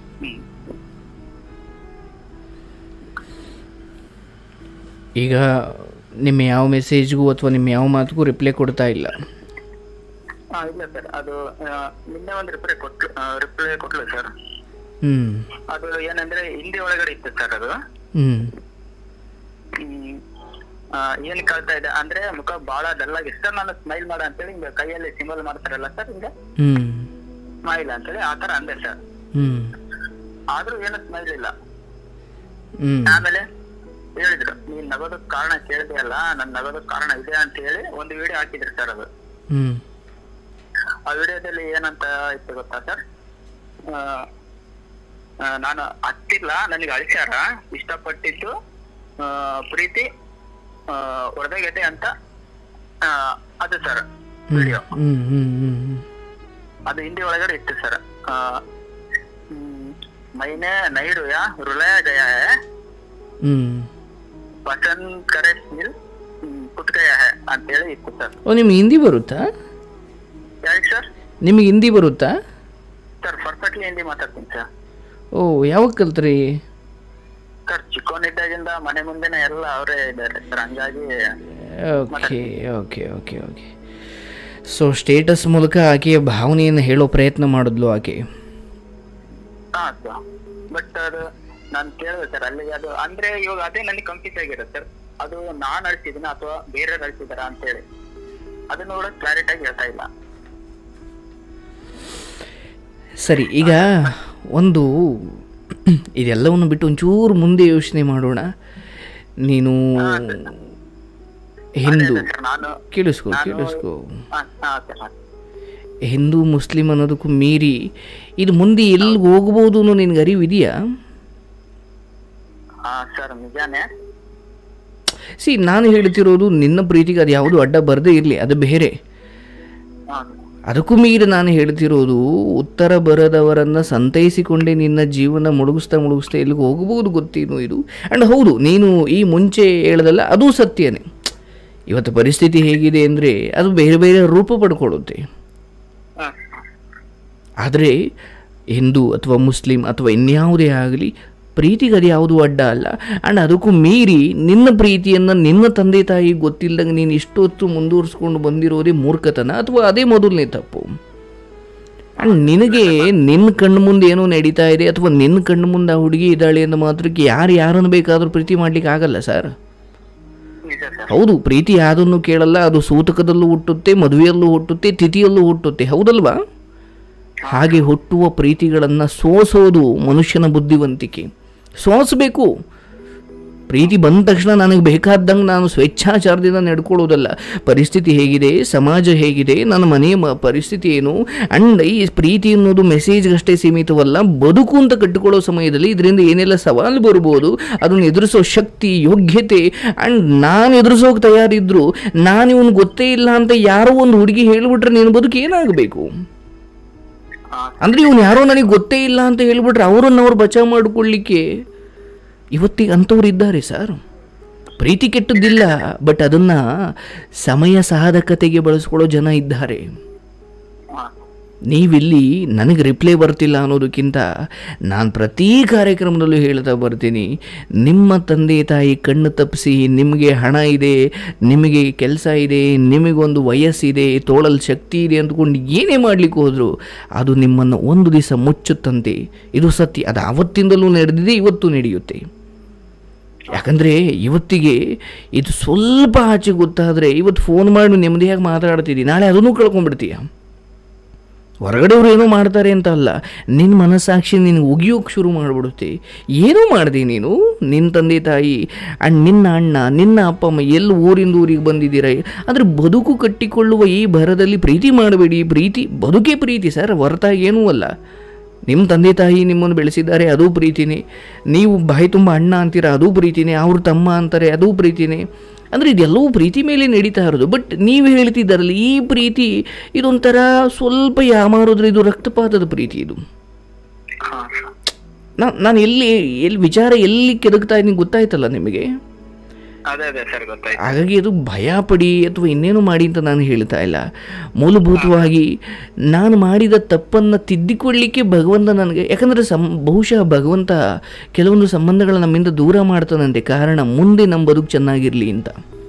ಈಗ ನಿಮ್ಮ ಯಾವ ಮೆಸೇಜ್ಗೂ ಅಥವಾ ನಿಮ್ಮ ಯಾವ ಮಾತಿಗೂ ರಿಪ್ಲೈ ಕೊಡ್ತಾ ಇಲ್ಲ ಹಾ ಇಲ್ಲ ಸರ್ ಅದು ಆ, ನಿನ್ನೆ ಒಂದು ರಿಪ್ಲೈ ಕೊಟ್ಲು ರಿಪ್ಲೈ ಕೊಟ್ಲು ಸರ್ ಹ್ಞೂ ಅದು ಏನಂದ್ರೆ ಹಿಂದಿ ಒಳಗಡೆ ಇತ್ತು ಸರ್ ಅದು ಹ್ಞೂ ಹ್ಮ್. ಆ, ಏನ್ ಕಳ್ತಾ ಇದೆ ಅಂದ್ರೆ ಮುಖ ಬಹಳ ಡಲ್ ಆಗಿ ಸರ್ ನಾನು ಸ್ಮೈಲ್ ಮಾಡ ಅಂತೇಳಿ ಹಿಂಗ ಕೈಯಲ್ಲಿ ಸಿಂಬಲ್ ಮಾಡ್ತಾರಲ್ಲ ಸರ್ ಹಿಂಗ ಹ್ಞೂ ಸ್ಮೈಲ್ ಅಂತೇಳಿ ಆ ತರ ಅಂದೆ ಸರ್ ಹ್ಞೂ ಆದ್ರೂ ಏನು ಸ್ಮೈಲ್ ಇಲ್ಲ ಹ್ಞೂ ಆಮೇಲೆ ಹೇಳಿದ್ರು ನೀನ್ ನಗೋದಕ್ ಕಾರಣ ಕೇಳಿದೆ ಅಲ್ಲ ನನ್ ನಗೋದಕ್ ಕಾರಣ ಇದೆ ಅಂತ ಹೇಳಿ ಒಂದು ವಿಡಿಯೋ ಹಾಕಿದ್ರು ಸರ್ ಅದು ಹ್ಞೂ ಆ ವಿಡಿಯೋದಲ್ಲಿ ಏನಂತ ಇತ್ತು ಗೊತ್ತಾ ಸರ್ ನಾನು ಹತ್ತಿಲ್ಲ ನನಗೆ ಅಳಿಸ್ಯಾರ ಇಷ್ಟಪಟ್ಟಿದ್ದು ಆ, ಪ್ರೀತಿ ಹೊಡೆದಾಗೈತೆ ಅಂತ ಆ, ಅದು ಸರ್ ವಿಡಿಯೋ ಹ್ಞೂ ಹ್ಞೂ ಹ್ಞೂ ಹ್ಞೂ ಅದು ಹಿಂದಿ ಒಳಗಡೆ ಇತ್ತು ಸರ್ ಮೈನೆ ನೈಡು ಯಾ ಹೃದಯ ಗಯ ಹೈ ಹ್ಞೂ ಪಸಂದ್ ಕರೆ ಮಿಲ್ ಕುತ್ ಗಯ ಹೈ ಅಂತೇಳಿ ಇತ್ತು ಸರ್ ಓ ನಿಮ್ಗೆ ಹಿಂದಿ ಬರುತ್ತಾ ಯಾಕೆ ಸರ್ ನಿಮಗೆ ಹಿಂದಿ ಬರುತ್ತಾ ಸರ್ ಪರ್ಫೆಕ್ಟ್ಲಿ ಹಿಂದಿ ಮಾತಾಡ್ತೀನಿ ಸರ್ ಓ ಯಾವಾಗ ಕಲ್ತ್ರಿ ಸರ್ ಚಿಕ್ಕವನಿದ್ದಾಗಿಂದ ಮನೆ ಮುಂದೆನೆ ಎಲ್ಲ ಅವರೇ ಇದ್ದಾರೆ ಸರ್ ಹಂಗಾಗಿ okay okay okay okay so status ಮೂಲಕ ಆಕೆಯ ಭಾವನೆಯನ್ನು ಹೇಳೋ ಪ್ರಯತ್ನ ಮಾಡಿದ್ಲು ಆಕೆ ಹಾ ಸರ್ ಬಟ್ ಅದು ನಾನು ಕೇಳಿದೆ ಸರ್ ಅಲ್ಲಿಗೆ ಅದು ಅಂದ್ರೆ ಇವಾಗ ಅದೇ ನನಗೆ ಕನ್ಫ್ಯೂಸ್ ಆಗಿರುತ್ತೆ ಸರ್ ಅದು ನಾನ್ ಅಳಿಸಿದಿನ ಅಥವಾ ಬೇರೆ ಅಳಿಸಿದಾರ ಅಂತ ಹೇಳಿ ಅದನ್ನ ಕೂಡ ಕ್ಲಾರಿಟಿ ಆಗಿ ಹೇಳ್ತಾ ಇಲ್ಲ ಸರಿ ಈಗ ಒಂದು ಇದೆಲ್ಲವನ್ನು ಬಿಟ್ಟು ಒಂಚೂರು ಮುಂದೆ ಯೋಚನೆ ಮಾಡೋಣ ನೀನು ಹಿಂದೂ ಸರ್ ನಾನು ಕೇಳಿಸ್ಕೊ ಕೇಳಿಸ್ಕೊ ಹಾ ಹಾ ಸರ್ ಹಾ. ಹಿಂದೂ ಮುಸ್ಲಿಂ ಅನ್ನೋದಕ್ಕೂ ಮೀರಿ ಇದು ಮುಂದೆ ಎಲ್ಲಿ ಹೋಗ್ಬೋದು ಅನ್ನೋ ನಿನ್ಗೆ ಅರಿವು ಇದೆಯಾ ಹಾ ಸರ್ ನಿಜಾನೇ ಸಿ ನಾನು ಹೇಳ್ತಿರೋದು ನಿನ್ನ ಪ್ರೀತಿಗೆ ಅದು ಯಾವುದು ಅಡ್ಡ ಬರದೇ ಇರಲಿ ಅದು ಬೇರೆ ಹಾ ಅದಕ್ಕೂ ಮೀರಿ ನಾನು ಹೇಳ್ತಿರೋದು ಉತ್ತರ ಬರದವರನ್ನು ಸಂತೈಸಿಕೊಂಡೇ ನಿನ್ನ ಜೀವನ ಮುಳುಗಿಸ್ತಾ ಮುಳುಗಿಸ್ತಾ ಎಲ್ಲಿಗೆ ಹೋಗ್ಬೋದು ಗೊತ್ತೇನು ಇದು ಆ್ಯಂಡ್ ಹೌದು ನೀನು ಈ ಮುಂಚೆ ಹೇಳ್ದಲ್ಲ ಅದು ಸತ್ಯನೇ ಇವತ್ತು ಪರಿಸ್ಥಿತಿ ಹೇಗಿದೆ ಅಂದರೆ ಅದು ಬೇರೆ ಬೇರೆ ರೂಪ ಪಡ್ಕೊಳ್ಳುತ್ತೆ ಹಾ ಆದರೆ ಹಿಂದೂ ಅಥವಾ ಮುಸ್ಲಿಂ ಅಥವಾ ಇನ್ಯಾವುದೇ ಆಗಲಿ ಪ್ರೀತಿಗೆ ಅದು ಯಾವುದು ಅಡ್ಡ ಅಲ್ಲ ಆ್ಯಂಡ್ ಅದಕ್ಕೂ ಮೀರಿ ನಿನ್ನ ಪ್ರೀತಿಯನ್ನು ನಿನ್ನ ತಂದೆ ತಾಯಿ ಗೊತ್ತಿಲ್ಲದಂಗೆ ನೀನು ಇಷ್ಟೊತ್ತು ಮುಂದುವರಿಸ್ಕೊಂಡು ಬಂದಿರೋದೇ ಮೂರ್ಖತನ ಅಥವಾ ಅದೇ ಮೊದಲನೇ ತಪ್ಪು ಆ್ಯಂಡ್ ನಿನಗೆ ನಿನ್ನ ಕಣ್ಣು ಮುಂದೆ ಏನೋ ನಡೀತಾ ಇದೆ ಅಥವಾ ನಿನ್ನ ಕಣ್ಣು ಮುಂದೆ ಆ ಹುಡುಗಿ ಇದ್ದಾಳೆ ಅಂತ ಮಾತ್ರಕ್ಕೆ ಯಾರು ಯಾರನ್ನು ಬೇಕಾದರೂ ಪ್ರೀತಿ ಮಾಡ್ಲಿಕ್ಕೆ ಆಗಲ್ಲ ಸರ್ ನಿಜ ಸರ್ ಹೌದು ಪ್ರೀತಿ ಯಾವುದನ್ನು ಕೇಳಲ್ಲ ಅದು ಸೂತಕದಲ್ಲೂ ಹುಟ್ಟುತ್ತೆ ಮದುವೆಯಲ್ಲೂ ಹುಟ್ಟುತ್ತೆ ತಿಥಿಯಲ್ಲೂ ಹುಟ್ಟುತ್ತೆ ಹೌದಲ್ವಾ ಹಾಗೆ ಹುಟ್ಟುವ ಪ್ರೀತಿಗಳನ್ನು ಸೋಸೋದು ಮನುಷ್ಯನ ಬುದ್ಧಿವಂತಿಕೆ ಸೋಸಬೇಕು ಪ್ರೀತಿ ಬಂದ ತಕ್ಷಣ ನನಗೆ ಬೇಕಾದಂಗೆ ನಾನು ಸ್ವೇಚ್ಛಾಚಾರದಿಂದ ನಡ್ಕೊಳ್ಳೋದಲ್ಲ ಪರಿಸ್ಥಿತಿ ಹೇಗಿದೆ ಸಮಾಜ ಹೇಗಿದೆ ನನ್ನ ಮನೆಯ ಮ ಪರಿಸ್ಥಿತಿ ಏನು ಆ್ಯಂಡ್ ಈ ಪ್ರೀತಿ ಅನ್ನೋದು ಮೆಸೇಜ್ಗಷ್ಟೇ ಸೀಮಿತವಲ್ಲ ಬದುಕು ಅಂತ ಕಟ್ಟಿಕೊಳ್ಳೋ ಸಮಯದಲ್ಲಿ ಇದರಿಂದ ಏನೆಲ್ಲ ಸವಾಲು ಬರ್ಬೋದು ಅದನ್ನು ಎದುರಿಸೋ ಶಕ್ತಿ ಯೋಗ್ಯತೆ ಆ್ಯಂಡ್ ನಾನು ಎದುರಿಸೋಕೆ ತಯಾರಿದ್ರು ನಾನು ಇವನು ಗೊತ್ತೇ ಇಲ್ಲ ಅಂತ ಯಾರೋ ಒಂದು ಹುಡುಗಿ ಹೇಳಿಬಿಟ್ರೆ ನಿನ್ನ ಬದುಕು ಏನಾಗಬೇಕು ಹಾ ಅಂದ್ರೆ ಇವನು ಯಾರೋ ನನಗೆ ಗೊತ್ತೇ ಇಲ್ಲ ಅಂತ ಹೇಳ್ಬಿಟ್ರೆ ಅವರನ್ನು ಅವ್ರು ಬಚಾವ್ ಮಾಡಿಕೊಳ್ಳಿಕ್ಕೆ ಇವತ್ತಿಗೆ ಅಂಥವ್ರು ಇದ್ದಾರೆ ಸರ್ ಪ್ರೀತಿ ಕೆಟ್ಟದ್ದಿಲ್ಲ ಬಟ್ ಅದನ್ನು ಸಮಯ ಸಾಧಕತೆಗೆ ಬಳಸ್ಕೊಳ್ಳೋ ಜನ ಇದ್ದಾರೆ ಹಾ ನೀವಿಲ್ಲಿ ನನಗೆ ರಿಪ್ಲೈ ಬರ್ತಿಲ್ಲ ಅನ್ನೋದಕ್ಕಿಂತ ನಾನು ಪ್ರತಿ ಕಾರ್ಯಕ್ರಮದಲ್ಲೂ ಹೇಳ್ತಾ ಬರ್ತೀನಿ ನಿಮ್ಮ ತಂದೆ ತಾಯಿ ಕಣ್ಣು ತಪ್ಪಿಸಿ ನಿಮಗೆ ಹಣ ಇದೆ ನಿಮಗೆ ಕೆಲಸ ಇದೆ ನಿಮಗೊಂದು ವಯಸ್ಸಿದೆ ತೋಳಲ್ ಶಕ್ತಿ ಇದೆ ಅಂದ್ಕೊಂಡು ಏನೇ ಮಾಡಲಿಕ್ಕೆ ಹೋದರೂ ಅದು ನಿಮ್ಮನ್ನು ಒಂದು ದಿವಸ ಮುಚ್ಚುತ್ತಂತೆ ಇದು ಸತ್ಯ ಅದು ಆವತ್ತಿಂದಲೂ ನಡೆದಿದೆ ಇವತ್ತು ನಡೆಯುತ್ತೆ ಯಾಕಂದರೆ ಇವತ್ತಿಗೆ ಇದು ಸ್ವಲ್ಪ ಆಚೆ ಗೊತ್ತಾದರೆ ಇವತ್ತು ಫೋನ್ ಮಾಡಿ ನೆಮ್ಮದಿಯಾಗಿ ಮಾತಾಡ್ತಿದ್ದಿ ನಾಳೆ ಅದನ್ನು ಕಳ್ಕೊಂಡ್ಬಿಡ್ತೀಯ ಹೊರಗಡೆಯವರು ಏನೋ ಮಾಡ್ತಾರೆ ಅಂತ ಅಲ್ಲ ನಿನ್ನ ಮನಸ್ಸಾಕ್ಷಿ ನಿನಗೆ ಉಗಿಯೋಕೆ ಶುರು ಮಾಡಿಬಿಡುತ್ತೆ ಏನೂ ಮಾಡಿದೆ ನೀನು ನಿನ್ನ ತಂದೆ ತಾಯಿ ಆ್ಯಂಡ್ ನಿನ್ನ ಅಣ್ಣ ನಿನ್ನ ಅಪ್ಪ ಅಮ್ಮ ಎಲ್ಲಿ ಊರಿಂದ ಊರಿಗೆ ಬಂದಿದ್ದೀರ ಆದರೆ ಬದುಕು ಕಟ್ಟಿಕೊಳ್ಳುವ ಈ ಭರದಲ್ಲಿ ಪ್ರೀತಿ ಮಾಡಬೇಡಿ ಪ್ರೀತಿ ಬದುಕೇ ಪ್ರೀತಿ ಸರ್ ಹೊರತಾಗಿ ಏನೂ ಅಲ್ಲ ನಿಮ್ಮ ತಂದೆ ತಾಯಿ ನಿಮ್ಮನ್ನು ಬೆಳೆಸಿದ್ದಾರೆ ಅದೂ ಪ್ರೀತಿನೇ ನೀವು ಬಾಯಿ ತುಂಬ ಅಣ್ಣ ಅಂತೀರ ಅದೂ ಪ್ರೀತಿನೇ ಅವ್ರ ತಮ್ಮ ಅಂತಾರೆ ಅದೂ ಪ್ರೀತಿನೇ ಅಂದರೆ ಇದೆಲ್ಲವೂ ಪ್ರೀತಿ ಮೇಲೆ ನಡೀತಾ ಇರೋದು ಬಟ್ ನೀವು ಹೇಳ್ತಿದ್ದಾರಲ್ಲ ಈ ಪ್ರೀತಿ ಇದೊಂಥರ ಸ್ವಲ್ಪ ಯಾಮಾರೋದ್ರೆ ಇದು ರಕ್ತಪಾತದ ಪ್ರೀತಿ ಇದು ಹಾ ಸರ್ ನಾನು ನಾನು ಎಲ್ಲಿ ಎಲ್ಲಿ ವಿಚಾರ ಎಲ್ಲಿ ಕೆದಕ್ತಾ ಇದ್ದೀನಿ ಗೊತ್ತಾಯ್ತಲ್ಲ ನಿಮಗೆ ಅದೇ ಅದೇ ಸರ್ ಗೊತ್ತಾಯ್ತು ಹಾಗಾಗಿ ಅದು ಭಯ ಪಡಿ ಅಥವಾ ಇನ್ನೇನು ಮಾಡಿ ಅಂತ ನಾನು ಹೇಳ್ತಾ ಇಲ್ಲ ಮೂಲಭೂತವಾಗಿ ನಾನು ಮಾಡಿದ ತಪ್ಪನ್ನು ತಿದ್ದಿಕೊಳ್ಳಿಕ್ಕೆ ಭಗವಂತ ನನಗೆ ಯಾಕಂದರೆ ಸಂ ಬಹುಶಃ ಭಗವಂತ ಕೆಲವೊಂದು ಸಂಬಂಧಗಳ ನಮ್ಮಿಂದ ದೂರ ಮಾಡ್ತಾನಂತೆ ಕಾರಣ ಮುಂದೆ ನಮ್ಮ ಬದುಕು ಚೆನ್ನಾಗಿರಲಿ ಅಂತ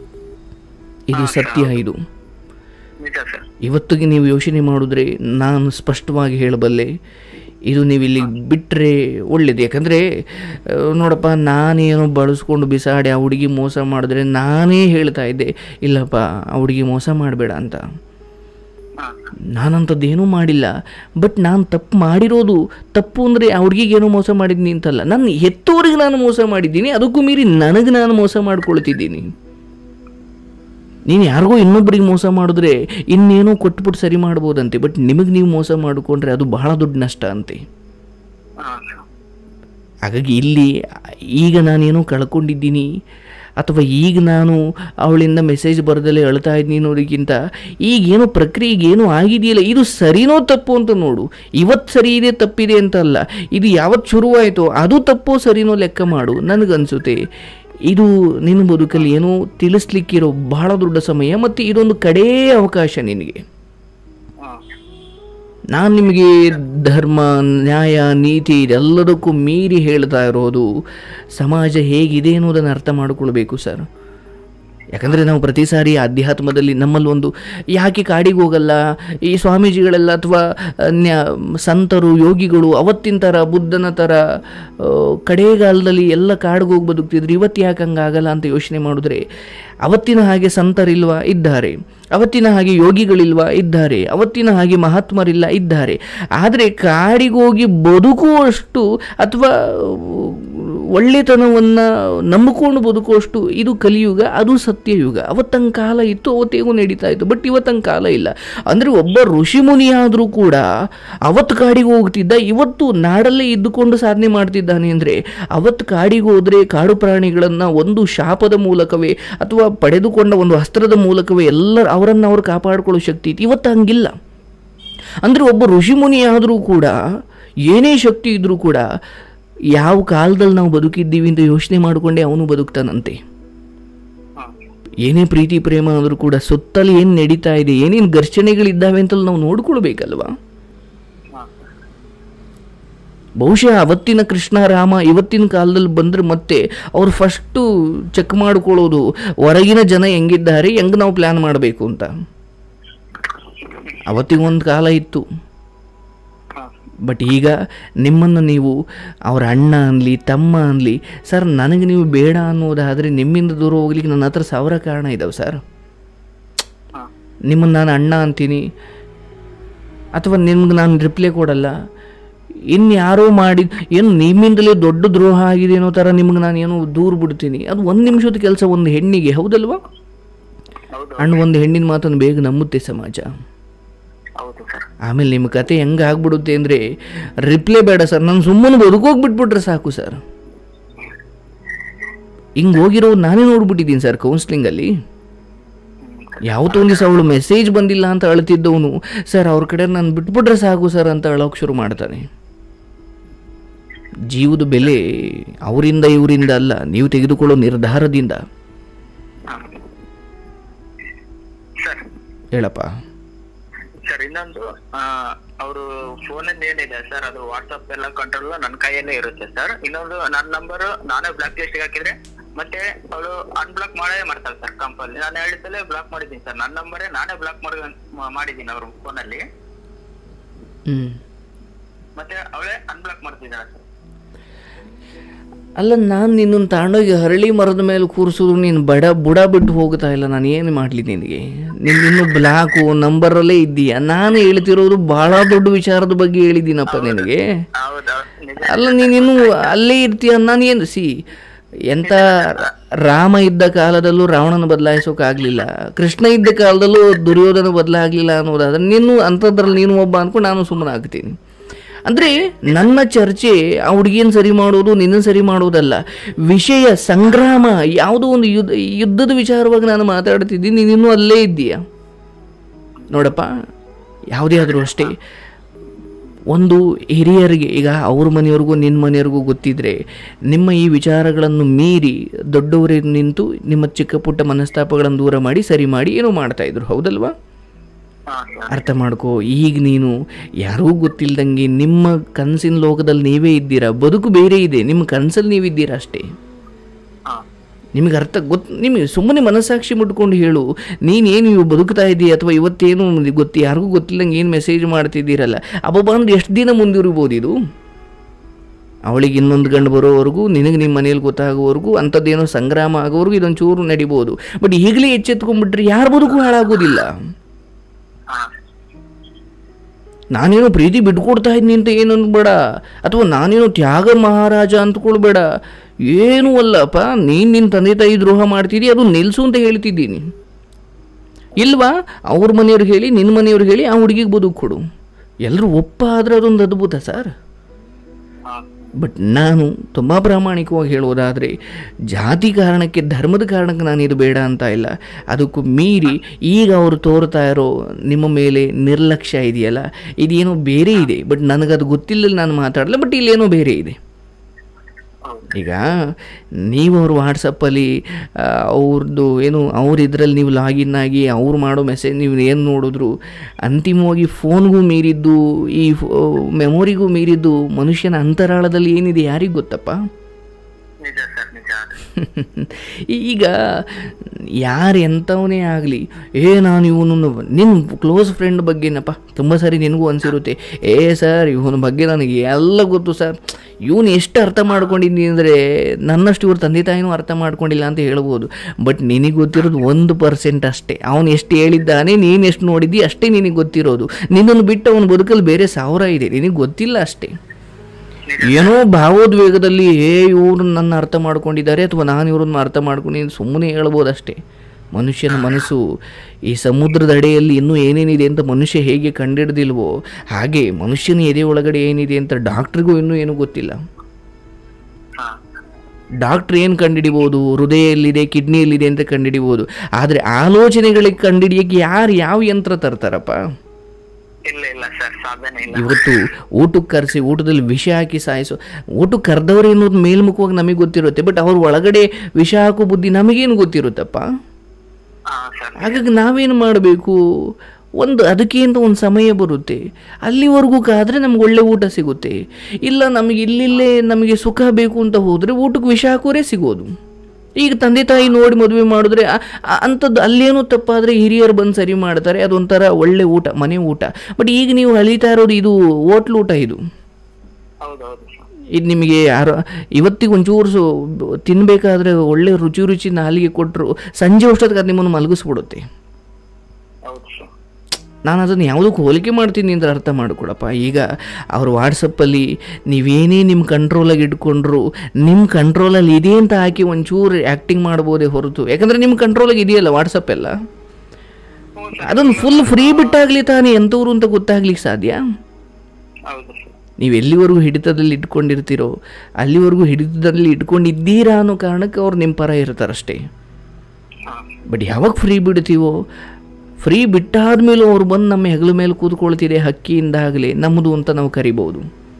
ಇದು ಸತ್ಯ ಇದು ನಿಜ ಸರ್ ಇವತ್ತಿಗೆ ನೀವು ಯೋಚನೆ ಮಾಡಿದ್ರೆ ನಾನು ಸ್ಪಷ್ಟವಾಗಿ ಹೇಳಬಲ್ಲೆ ಇದು ನೀವು ಇಲ್ಲಿ ಬಿಟ್ಟರೆ ಒಳ್ಳೇದು ಯಾಕಂದರೆ ಆ, ನೋಡಪ್ಪ ನಾನೇನೋ ಬಳಸ್ಕೊಂಡು ಬಿಸಾಡಿ ಆ ಹುಡುಗಿ ಮೋಸ ಮಾಡಿದ್ರೆ ನಾನೇ ಹೇಳ್ತಾ ಇದ್ದೆ ಇಲ್ಲಪ್ಪ ಆ ಹುಡುಗಿ ಮೋಸ ಮಾಡಬೇಡ ಅಂತ ಹಾ ನಾನಂಥದ್ದು ಏನೂ ಮಾಡಿಲ್ಲ ಬಟ್ ನಾನು ತಪ್ಪು ಮಾಡಿರೋದು ತಪ್ಪು ಅಂದರೆ ಆ ಹುಡುಗಿಗೇನೋ ಮೋಸ ಮಾಡಿದ್ದೀನಿ ಅಂತಲ್ಲ ನನ್ನ ಹೆತ್ತೋರಿಗೆ ನಾನು ಮೋಸ ಮಾಡಿದ್ದೀನಿ ಅದಕ್ಕೂ ಮೀರಿ ನನಗೆ ನಾನು ಮೋಸ ಮಾಡ್ಕೊಳ್ತಿದ್ದೀನಿ ನೀನು ಯಾರಿಗೋ ಇನ್ನೊಬ್ಬರಿಗೆ ಮೋಸ ಮಾಡಿದ್ರೆ ಇನ್ನೇನೋ ಕೊಟ್ಬಿಟ್ಟು ಸರಿ ಮಾಡ್ಬೋದಂತೆ ಬಟ್ ನಿಮಗೆ ನೀವು ಮೋಸ ಮಾಡಿಕೊಂಡ್ರೆ ಅದು ಬಹಳ ದೊಡ್ಡ ನಷ್ಟ ಅಂತೆ ಹಾ ಸರ್ ಹಾಗಾಗಿ ಇಲ್ಲಿ ಈಗ ನಾನೇನೋ ಕಳ್ಕೊಂಡಿದ್ದೀನಿ ಅಥವಾ ಈಗ ನಾನು ಅವಳಿಂದ ಮೆಸೇಜ್ ಬರದಲ್ಲೇ ಅಳ್ತಾ ಇದ್ದೀನಿ ಅನ್ನೋದಕ್ಕಿಂತ ಈಗೇನೋ ಪ್ರಕ್ರಿಯೆಗೆ ಏನೋ ಆಗಿದೆಯಲ್ಲ ಇದು ಸರಿನೋ ತಪ್ಪು ಅಂತ ನೋಡು ಇವತ್ತು ಸರಿ ಇದೆ ತಪ್ಪಿದೆ ಅಂತ ಅಲ್ಲ ಇದು ಯಾವತ್ತು ಶುರುವಾಯಿತೋ ಅದು ತಪ್ಪೋ ಸರಿನೋ ಲೆಕ್ಕ ಮಾಡು ನನಗನ್ಸುತ್ತೆ ಇದು ನಿನ್ನ ಬದುಕಲ್ಲಿ ಏನೋ ತಿಳಿಸ್ಲಿಕ್ಕಿರೋ ಬಹಳ ದೊಡ್ಡ ಸಮಯ ಮತ್ತು ಇದೊಂದು ಕಡೇ ಅವಕಾಶ ನಿನಗೆ ಹಾ ನಾನು ನಿಮಗೆ ಧರ್ಮ ನ್ಯಾಯ ನೀತಿ ಇದೆಲ್ಲದಕ್ಕೂ ಮೀರಿ ಹೇಳ್ತಾ ಇರೋದು ಸಮಾಜ ಹೇಗಿದೆ ಅನ್ನೋದನ್ನು ಅರ್ಥ ಮಾಡಿಕೊಳ್ಬೇಕು ಸರ್ ಯಾಕಂದರೆ ನಾವು ಪ್ರತಿ ಸಾರಿ ಅಧ್ಯಾತ್ಮದಲ್ಲಿ ನಮ್ಮಲ್ಲಿ ಒಂದು ಯಾಕೆ ಕಾಡಿಗೆ ಹೋಗಲ್ಲ ಈ ಸ್ವಾಮೀಜಿಗಳೆಲ್ಲ ಅಥವಾ ನ್ಯಾ ಸಂತರು ಯೋಗಿಗಳು ಅವತ್ತಿನ ಥರ ಬುದ್ಧನ ಥರ ಆ, ಕಡೆಗಾಲದಲ್ಲಿ ಎಲ್ಲ ಕಾಡಿಗೆ ಹೋಗಿ ಬದುಕ್ತಿದ್ರು ಇವತ್ತು ಯಾಕೆ ಹಂಗಾಗಲ್ಲ ಅಂತ ಯೋಚನೆ ಮಾಡಿದ್ರೆ ಅವತ್ತಿನ ಹಾಗೆ ಸಂತರಿಲ್ವಾ ಇದ್ದಾರೆ ಅವತ್ತಿನ ಹಾಗೆ ಯೋಗಿಗಳಿಲ್ವಾ ಇದ್ದಾರೆ ಅವತ್ತಿನ ಹಾಗೆ ಮಹಾತ್ಮರಿಲ್ಲ ಇದ್ದಾರೆ ಆದರೆ ಕಾಡಿಗೋಗಿ ಬದುಕುವಷ್ಟು ಅಥವಾ ಒಳ್ಳೆತನವನ್ನು ನಂಬಿಕೊಂಡು ಬದುಕುವಷ್ಟು ಇದು ಕಲಿಯುಗ ಅದು ಸತ್ಯಯುಗ ಅವತ್ತಂಗೆ ಕಾಲ ಇತ್ತು ಅವತ್ತೇಗೂ ನಡೀತಾ ಇತ್ತು ಬಟ್ ಇವತ್ತಂಗೆ ಕಾಲ ಇಲ್ಲ ಅಂದರೆ ಒಬ್ಬ ಋಷಿಮುನಿಯಾದರೂ ಕೂಡ ಅವತ್ತು ಕಾಡಿಗೆ ಹೋಗ್ತಿದ್ದ ಇವತ್ತು ನಾಡಲ್ಲೇ ಇದ್ದುಕೊಂಡು ಸಾಧನೆ ಮಾಡ್ತಿದ್ದಾನೆ ಅಂದರೆ ಅವತ್ತು ಕಾಡಿಗೆ ಹೋದರೆ ಕಾಡು ಪ್ರಾಣಿಗಳನ್ನು ಒಂದು ಶಾಪದ ಮೂಲಕವೇ ಅಥವಾ ಪಡೆದುಕೊಂಡ ಒಂದು ಅಸ್ತ್ರದ ಮೂಲಕವೇ ಎಲ್ಲ ಅವರನ್ನು ಅವರು ಕಾಪಾಡಿಕೊಳ್ಳೋ ಶಕ್ತಿ ಇತ್ತು ಇವತ್ತು ಹಂಗಿಲ್ಲ ಅಂದರೆ ಒಬ್ಬ ಋಷಿಮುನಿಯಾದರೂ ಕೂಡ ಏನೇ ಶಕ್ತಿ ಇದ್ದರೂ ಕೂಡ ಯಾವ ಕಾಲದಲ್ಲಿ ನಾವು ಬದುಕಿದ್ದೀವಿ ಅಂತ ಯೋಚನೆ ಮಾಡಿಕೊಂಡೇ ಅವನು ಬದುಕ್ತಾನಂತೆ ಹಾ ಏನೇ ಪ್ರೀತಿ ಪ್ರೇಮ ಆದರೂ ಕೂಡ ಸುತ್ತಲೂ ಏನು ನಡೀತಾ ಇದೆ ಏನೇನು ಘರ್ಷಣೆಗಳಿದ್ದಾವೆ ಅಂತಲ್ಲಿ ನಾವು ನೋಡ್ಕೊಳ್ಬೇಕಲ್ವಾ ಹಾ ಬಹುಶಃ ಅವತ್ತಿನ ಕೃಷ್ಣ ರಾಮ ಇವತ್ತಿನ ಕಾಲದಲ್ಲಿ ಬಂದರೆ ಮತ್ತೆ ಅವ್ರು ಫಸ್ಟು ಚೆಕ್ ಮಾಡ್ಕೊಳ್ಳೋದು ಹೊರಗಿನ ಜನ ಹೆಂಗಿದ್ದಾರೆ ಹೆಂಗೆ ನಾವು ಪ್ಲ್ಯಾನ್ ಮಾಡಬೇಕು ಅಂತ ಅವತ್ತಿಗೊಂದು ಕಾಲ ಇತ್ತು ಹಾ ಬಟ್ ಈಗ ನಿಮ್ಮನ್ನು ನೀವು ಅವರ ಅಣ್ಣ ಅನ್ನಲಿ ತಮ್ಮ ಅನ್ನಲಿ ಸರ್ ನನಗೆ ನೀವು ಬೇಡ ಅನ್ನೋದಾದರೆ ನಿಮ್ಮಿಂದ ದೂರ ಹೋಗ್ಲಿಕ್ಕೆ ನನ್ನ ಹತ್ರ ಸಾವಿರ ಕಾರಣ ಇದ್ದಾವೆ ಸರ್ ಹಾ ನಿಮ್ಮನ್ನು ನಾನು ಅಣ್ಣ ಅಂತೀನಿ ಅಥವಾ ನಿಮ್ಗೆ ನಾನು ರಿಪ್ಲೈ ಕೊಡಲ್ಲ ಇನ್ಯಾರೋ ಮಾಡಿ ಏನು ನಿಮ್ಮಿಂದಲೇ ದೊಡ್ಡ ದ್ರೋಹ ಆಗಿದೆ ಅನ್ನೋ ಥರ ನಿಮ್ಗೆ ನಾನು ಏನೋ ದೂರ ಬಿಡ್ತೀನಿ ಅದು ಒಂದು ನಿಮಿಷದ ಕೆಲಸ ಒಂದು ಹೆಣ್ಣಿಗೆ ಹೌದಲ್ವಾ ಹೌದು ಅಣ್ಣ ಒಂದು ಹೆಣ್ಣಿನ ಮಾತನ್ನು ಬೇಗ ನಂಬುತ್ತೆ ಸಮಾಜ ಹೌದು ಸರ್ ಆಮೇಲೆ ನಿಮ್ಮ ಕತೆ ಹೆಂಗೆ ಆಗ್ಬಿಡುತ್ತೆ ಅಂದರೆ ರಿಪ್ಲೈ ಬೇಡ ಸರ್ ನಾನು ಸುಮ್ಮನೆ ಬದುಕೋಗಿ ಬಿಟ್ಬಿಟ್ರೆ ಸಾಕು ಸರ್ ಹಿಂಗೆ ಹೋಗಿರೋ ನಾನೇ ನೋಡ್ಬಿಟ್ಟಿದ್ದೀನಿ ಸರ್ ಕೌನ್ಸ್ಲಿಂಗಲ್ಲಿ ಯಾವತ್ತೋ ಒಂದು ದಿವಸ ಅವಳು ಮೆಸೇಜ್ ಬಂದಿಲ್ಲ ಅಂತ ಅಳ್ತಿದ್ದವನು ಸರ್ ಅವ್ರ ಕಡೆ ನಾನು ಬಿಟ್ಬಿಟ್ರೆ ಸಾಕು ಸರ್ ಅಂತ ಅಳೋಕೆ ಶುರು ಮಾಡ್ತಾನೆ ಜೀವದ ಬೆಲೆ ಅವರಿಂದ ಇವರಿಂದ ಅಲ್ಲ ನೀವು ತೆಗೆದುಕೊಳ್ಳೋ ನಿರ್ಧಾರದಿಂದ ಹಾ ಸರ್ ಹೇಳಪ್ಪ ಸರ್ ಇನ್ನೊಂದು ಅವರು ಫೋನಲ್ಲಿ ಏನಿದೆ ಸರ್ ಅದು ವಾಟ್ಸಪ್ ಎಲ್ಲ ಕಂಟ್ರೋಲ್ ನನ್ನ ಕೈಯಲ್ಲೇ ಇರುತ್ತೆ ಸರ್ ಇನ್ನೊಂದು ನನ್ನ ನಂಬರ್ ನಾನೇ ಬ್ಲಾಕ್ ಲಿಸ್ಟ್ ಹಾಕಿದ್ರೆ ಮತ್ತೆ ಅವಳು ಅನ್ಬ್ಲಾಕ್ ಮಾಡೇ ಮಾಡ್ತಾಳೆ ಸರ್ ಕಂಪಲ್ಲಿ ನಾನು ಹೇಳಿದ್ದಲ್ಲೇ ಬ್ಲಾಕ್ ಮಾಡಿದ್ದೀನಿ ಸರ್ ನನ್ನ ನಂಬರೇ ನಾನೇ ಬ್ಲಾಕ್ ಮಾಡಿ ಮಾಡಿದ್ದೀನಿ ಅವ್ರ ಫೋನಲ್ಲಿ ಹ್ಞೂ ಮತ್ತೆ ಅವಳೇ ಅನ್ಬ್ಲಾಕ್ ಮಾಡ್ತಿದ್ದಾಳೆ ಸರ್ ಅಲ್ಲ ನಾನು ನಿನ್ನನ್ನು ತಗೊಂಡೋಗಿ ಹರಳಿ ಮರದ ಮೇಲೆ ಕೂರಿಸೋದು ನೀನು ಬಡ ಬುಡ ಬಿಟ್ಟು ಹೋಗ್ತಾ ಇಲ್ಲ ನಾನು ಏನು ಮಾಡಲಿ ನಿನಗೆ ನೀನು ಇನ್ನು ಬ್ಲಾಕು ನಂಬರಲ್ಲೇ ಇದ್ದೀಯ ನಾನು ಹೇಳ್ತಿರೋದು ಭಾಳ ದೊಡ್ಡ ವಿಚಾರದ ಬಗ್ಗೆ ಹೇಳಿದ್ದೀನಪ್ಪ ನಿನಗೆ ಹೌದೌದು ನಿಜ ಅಲ್ಲ ನೀನಿನ್ನು ಅಲ್ಲೇ ಇರ್ತೀಯ ನಾನು ಏನು ಸಿ ಎಂಥ ರಾಮ ಇದ್ದ ಕಾಲದಲ್ಲೂ ರಾವಣನ ಬದಲಾಯಿಸೋಕ್ಕಾಗಲಿಲ್ಲ ಕೃಷ್ಣ ಇದ್ದ ಕಾಲದಲ್ಲೂ ದುರ್ಯೋಧನ ಬದಲಾಗಲಿಲ್ಲ ಅನ್ನೋದಾದ್ರೆ ನೀನು ಅಂಥದ್ರಲ್ಲಿ ನೀನು ಒಬ್ಬ ಅಂದ್ಕೊಂಡು ನಾನು ಸುಮ್ಮನೆ ಆಗ್ತೀನಿ ಅಂದರೆ ನನ್ನ ಚರ್ಚೆ ಆ ಹುಡುಗಿನ ಸರಿ ಮಾಡೋದು ನಿನ್ನ ಸರಿ ಮಾಡೋದಲ್ಲ ವಿಷಯ ಸಂಗ್ರಾಮ ಯಾವುದೋ ಒಂದು ಯುದ್ಧ ಯುದ್ಧದ ವಿಚಾರವಾಗಿ ನಾನು ಮಾತಾಡ್ತಿದ್ದೀನಿ ನೀನಿನ್ನೂ ಅಲ್ಲೇ ಇದ್ದೀಯ ನೋಡಪ್ಪ ಯಾವುದೇ ಆದರೂ ಅಷ್ಟೇ ಒಂದು ಹಿರಿಯರಿಗೆ ಈಗ ಅವ್ರ ಮನೆಯವ್ರಿಗೂ ನಿನ್ನ ಮನೆಯವ್ರಿಗೂ ಗೊತ್ತಿದ್ರೆ ನಿಮ್ಮ ಈ ವಿಚಾರಗಳನ್ನು ಮೀರಿ ದೊಡ್ಡವರೇ ನಿಂತು ನಿಮ್ಮ ಚಿಕ್ಕ ಪುಟ್ಟ ಮನಸ್ತಾಪಗಳನ್ನು ದೂರ ಮಾಡಿ ಸರಿ ಮಾಡಿ ಏನೋ ಮಾಡ್ತಾಯಿದ್ರು ಹೌದಲ್ವಾ ಹಾ ಸರ್ ಅರ್ಥ ಮಾಡ್ಕೋ ಈಗ ನೀನು ಯಾರೂ ಗೊತ್ತಿಲ್ದಂಗೆ ನಿಮ್ಮ ಕನಸಿನ ಲೋಕದಲ್ಲಿ ನೀವೇ ಇದ್ದೀರಾ ಬದುಕು ಬೇರೆ ಇದೆ ನಿಮ್ಮ ಕನಸಲ್ಲಿ ನೀವಿದ್ದೀರಾ ಅಷ್ಟೇ ಹಾ ನಿಮಗೆ ಅರ್ಥ ಗೊತ್ತು ನಿಮಗೆ ಸುಮ್ಮನೆ ಮನಸ್ಸಾಕ್ಷಿ ಮುಟ್ಕೊಂಡು ಹೇಳು ನೀನೇನು ಇವು ಬದುಕ್ತಾ ಇದೆಯಾ ಅಥವಾ ಇವತ್ತೇನು ಗೊತ್ತು ಯಾರಿಗೂ ಗೊತ್ತಿಲ್ಲಂಗೆ ಏನು ಮೆಸೇಜ್ ಮಾಡ್ತಿದ್ದೀರಲ್ಲ ಅಬ್ಬಬ್ಬ ಅಂದ್ರೆ ಎಷ್ಟು ದಿನ ಮುಂದಿರ್ಬೋದು ಇದು ಅವಳಿಗೆ ಇನ್ನೊಂದು ಗಂಡು ಬರೋವರೆಗೂ ನಿನಗೆ ನಿಮ್ಮ ಮನೇಲಿ ಗೊತ್ತಾಗೋವರೆಗೂ ಅಂಥದ್ದೇನೋ ಸಂಗ್ರಾಮ ಆಗೋವರೆಗೂ ಇದೊಂದು ಚೂರು ನಡಿಬೋದು ಬಟ್ ಈಗಲೇ ಎಚ್ಚೆತ್ಕೊಂಡ್ಬಿಟ್ರೆ ಯಾರ ಬದುಕು ಹಾಳಾಗೋದಿಲ್ಲ ಹಾ ನಾನೇನೋ ಪ್ರೀತಿ ಬಿಟ್ಕೊಡ್ತಾ ಇದ್ದೀನಿ ಅಂತ ಏನು ಅನ್ಬೇಡ ಅಥವಾ ನಾನೇನೋ ತ್ಯಾಗ ಮಹಾರಾಜ ಅಂದ್ಕೊಳ್ಬೇಡ ಏನೂ ಅಲ್ಲಪ್ಪ ನೀನು ನಿನ್ನ ತಂದೆ ತಾಯಿ ದ್ರೋಹ ಮಾಡ್ತಿದ್ದಿ ಅದು ನಿಲ್ಲಿಸು ಅಂತ ಹೇಳ್ತಿದ್ದೀನಿ ಇಲ್ವಾ ಅವ್ರ ಮನೆಯವ್ರಿಗೆ ಹೇಳಿ ನಿನ್ನ ಮನೆಯವ್ರಿಗೆ ಹೇಳಿ ಆ ಹುಡುಗಿಗೆ ಬದುಕು ಕೊಡು ಎಲ್ಲರೂ ಒಪ್ಪ ಆದರೆ ಅದೊಂದು ಅದ್ಭುತ ಸರ್ ಹಾ ಬಟ್ ನಾನು ತುಂಬ ಪ್ರಾಮಾಣಿಕವಾಗಿ ಹೇಳೋದಾದರೆ ಜಾತಿ ಕಾರಣಕ್ಕೆ ಧರ್ಮದ ಕಾರಣಕ್ಕೆ ನಾನು ಇದು ಬೇಡ ಅಂತ ಇಲ್ಲ ಅದಕ್ಕೂ ಮೀರಿ ಈಗ ಅವರು ತೋರ್ತಾ ಇರೋ ನಿಮ್ಮ ಮೇಲೆ ನಿರ್ಲಕ್ಷ್ಯ ಇದೆಯಲ್ಲ ಇದೇನೋ ಬೇರೆ ಇದೆ ಬಟ್ ನನಗದು ಗೊತ್ತಿಲ್ಲ ನಾನು ಮಾತಾಡಲ್ಲ ಬಟ್ ಇಲ್ಲೇನೋ ಬೇರೆ ಇದೆ ಹೌದು ಈಗ ನೀವು ಅವ್ರ ವಾಟ್ಸಪ್ಪಲ್ಲಿ ಅವ್ರದ್ದು ಏನು ಅವ್ರ ಇದರಲ್ಲಿ ನೀವು ಲಾಗಿನ್ ಆಗಿ ಅವ್ರು ಮಾಡೋ ಮೆಸೇಜ್ ನೀವು ಏನು ನೋಡಿದ್ರು ಅಂತಿಮವಾಗಿ ಫೋನ್ಗೂ ಮೀರಿದ್ದು ಈ ಮೆಮೊರಿಗೂ ಮೀರಿದ್ದು ಮನುಷ್ಯನ ಅಂತರಾಳದಲ್ಲಿ ಏನಿದೆ ಯಾರಿಗೆ ಗೊತ್ತಪ್ಪ ನಿಜ ಸರ್ ನಿಜ ಈಗ ಯಾರು ಎಂಥವನೇ ಆಗಲಿ ಏ ನಾನು ಇವನು ನಿನ್ನ ಕ್ಲೋಸ್ ಫ್ರೆಂಡ್ ಬಗ್ಗೆನಪ್ಪ ತುಂಬ ಸಾರಿ ನಿನಗೂ ಅನಿಸಿರುತ್ತೆ ಏ ಸರ್ ಇವನ ಬಗ್ಗೆ ನನಗೆ ಎಲ್ಲ ಗೊತ್ತು ಸರ್ ಇವನು ಎಷ್ಟು ಅರ್ಥ ಮಾಡ್ಕೊಂಡಿದ್ದೀನಿ ಅಂದರೆ ನನ್ನಷ್ಟು ಇವ್ರ ತಂದೆ ತಾಯಿನೂ ಅರ್ಥ ಮಾಡ್ಕೊಂಡಿಲ್ಲ ಅಂತ ಹೇಳ್ಬೋದು ಬಟ್ ನಿನಗೆ ಗೊತ್ತಿರೋದು ಒಂದು ಪರ್ಸೆಂಟ್ ಅಷ್ಟೇ ಅವನು ಎಷ್ಟು ಹೇಳಿದ್ದಾನೆ ನೀನು ಎಷ್ಟು ನೋಡಿದ್ದಿ ಅಷ್ಟೇ ನಿನಗೆ ಗೊತ್ತಿರೋದು ನಿನ್ನನ್ನು ಬಿಟ್ಟು ಅವನ ಬದುಕಲ್ಲಿ ಬೇರೆ ಸಾವಿರ ಇದೆ ನಿನಗೆ ಗೊತ್ತಿಲ್ಲ ಅಷ್ಟೇ ಏನೋ ಭಾವೋದ್ವೇಗದಲ್ಲಿ ಏ ಇವ್ರು ನನ್ನ ಅರ್ಥ ಮಾಡ್ಕೊಂಡಿದ್ದಾರೆ ಅಥವಾ ನಾನು ಇವ್ರನ್ನ ಅರ್ಥ ಮಾಡ್ಕೊಂಡಿದ್ದೀನಿ ಸುಮ್ಮನೆ ಹೇಳ್ಬೋದಷ್ಟೇ ಮನುಷ್ಯನ ಮನಸ್ಸು ಈ ಸಮುದ್ರದ ಅಡೆಯಲ್ಲಿ ಇನ್ನೂ ಏನೇನಿದೆ ಅಂತ ಮನುಷ್ಯ ಹೇಗೆ ಕಂಡಿಡ್ದಿಲ್ವೋ ಹಾಗೆ ಮನುಷ್ಯನ ಎದೆ ಒಳಗಡೆ ಏನಿದೆ ಅಂತ ಡಾಕ್ಟ್ರಿಗೂ ಇನ್ನೂ ಏನೂ ಗೊತ್ತಿಲ್ಲ ಹಾ ಡಾಕ್ಟ್ರ್ ಏನು ಕಂಡುಹಿಡಿಬೋದು ಹೃದಯ ಎಲ್ಲಿದೆ ಕಿಡ್ನಿ ಎಲ್ಲಿದೆ ಅಂತ ಕಂಡುಹಿಡಿಬೋದು ಆದರೆ ಆಲೋಚನೆಗಳಿಗೆ ಕಂಡುಹಿಡಿಯೋಕ್ಕೆ ಯಾರು ಯಾವ ಯಂತ್ರ ತರ್ತಾರಪ್ಪ ಇಲ್ಲ ಇಲ್ಲ ಸರ್ ಸಾಧನೆ ಇಲ್ಲ ಇವತ್ತು ಊಟಕ್ಕೆ ಕರೆಸಿ ಊಟದಲ್ಲಿ ವಿಷ ಹಾಕಿ ಸಾಯಿಸೋ ಊಟಕ್ಕೆ ಕರೆದವ್ರು ಅನ್ನೋದು ಮೇಲ್ಮುಖವಾಗಿ ನಮಗೆ ಗೊತ್ತಿರುತ್ತೆ ಬಟ್ ಅವ್ರ ಒಳಗಡೆ ವಿಷ ಹಾಕೋ ಬುದ್ಧಿ ನಮಗೇನು ಗೊತ್ತಿರುತ್ತಪ್ಪ ಹಾ ಸರ್ ಹಾಗಾಗಿ ನಾವೇನು ಮಾಡಬೇಕು ಒಂದು ಅದಕ್ಕೆ ಅಂತ ಒಂದು ಸಮಯ ಬರುತ್ತೆ ಅಲ್ಲಿವರೆಗೂ ಕಾದರೆ ನಮ್ಗೆ ಒಳ್ಳೆ ಊಟ ಸಿಗುತ್ತೆ ಇಲ್ಲ ನಮಗೆ ಇಲ್ಲಿಲ್ಲೇ ನಮಗೆ ಸುಖ ಬೇಕು ಅಂತ ಹೋದರೆ ಊಟಕ್ಕೆ ವಿಷ ಹಾಕೋರೇ ಸಿಗೋದು ಈಗ ತಂದೆ ತಾಯಿ ನೋಡಿ ಮದುವೆ ಮಾಡಿದ್ರೆ ಆ- ಆ- ಅಂಥದ್ದು ಅಲ್ಲೇನೋ ತಪ್ಪಾದರೆ ಹಿರಿಯರು ಬಂದು ಸರಿ ಮಾಡ್ತಾರೆ ಅದೊಂಥರ ಒಳ್ಳೆ ಊಟ ಮನೆ ಊಟ ಬಟ್ ಈಗ ನೀವು ಅಲಿತಾ ಇರೋದು ಇದು ಹೋಟ್ಲ್ ಊಟ ಇದು ಹೌದೌದು ಸರ್ ಇದು ನಿಮಗೆ ಯಾರು ಇವತ್ತಿಗೆ ಒಂಚೂರು ಸು ತಿನ್ನಬೇಕಾದ್ರೆ ಒಳ್ಳೆ ರುಚಿ ರುಚಿ ನಾಲಿಗೆ ಕೊಟ್ಟರು ಸಂಜೆ ಅಷ್ಟೊತ್ತಿಗೆ ಅದು ನಿಮ್ಮನ್ನು ಮಲಗಿಸ್ಬಿಡುತ್ತೆ ಹೌದು ಸರ್ ನಾನು ಅದನ್ನು ಯಾವುದಕ್ಕೂ ಹೋಲಿಕೆ ಮಾಡ್ತೀನಿ ಅಂದ್ರೆ ಅರ್ಥ ಮಾಡಿಕೊಡಪ್ಪ ಈಗ ಅವ್ರ ವಾಟ್ಸಪ್ಪಲ್ಲಿ ನೀವೇನೇ ನಿಮ್ಮ ಕಂಟ್ರೋಲಾಗಿ ಇಟ್ಕೊಂಡ್ರು ನಿಮ್ಮ ಕಂಟ್ರೋಲಲ್ಲಿ ಇದೆ ಅಂತ ಹಾಕಿ ಒಂಚೂರು ಆ್ಯಕ್ಟಿಂಗ್ ಮಾಡ್ಬೋದೇ ಹೊರತು ಯಾಕಂದರೆ ನಿಮ್ಮ ಕಂಟ್ರೋಲಾಗಿ ಇದೆಯಲ್ಲ ವಾಟ್ಸಪ್ ಎಲ್ಲ ಹ್ಞೂ ಸರ್ ಅದನ್ನು ಫುಲ್ ಫ್ರೀ ಬಿಟ್ಟಾಗಲಿ ತಾನೇ ಎಂಥವ್ರು ಅಂತ ಗೊತ್ತಾಗ್ಲಿಕ್ಕೆ ಸಾಧ್ಯ ಹೌದು ಸರ್ ನೀವು ಎಲ್ಲಿವರೆಗೂ ಹಿಡಿತದಲ್ಲಿ ಇಟ್ಕೊಂಡಿರ್ತೀರೋ ಅಲ್ಲಿವರೆಗೂ ಹಿಡಿತದಲ್ಲಿ ಇಟ್ಕೊಂಡಿದ್ದೀರಾ ಅನ್ನೋ ಕಾರಣಕ್ಕೆ ಅವ್ರು ನಿಮ್ಮ ಪರ ಇರ್ತಾರಷ್ಟೇ ಹಾ ಬಟ್ ಯಾವಾಗ ಫ್ರೀ ಬಿಡ್ತೀವೋ ಫ್ರೀ ಬಿಟ್ಟಾದ ಮೇಲೂ ಅವ್ರು ಬಂದು ನಮ್ಮ ಹೆಗಲ ಮೇಲೆ ಕೂತ್ಕೊಳ್ತಿದೆ ಹಕ್ಕಿಯಿಂದಾಗಲಿ ನಮ್ಮದು ಅಂತ ನಾವು ಕರಿಬೋದು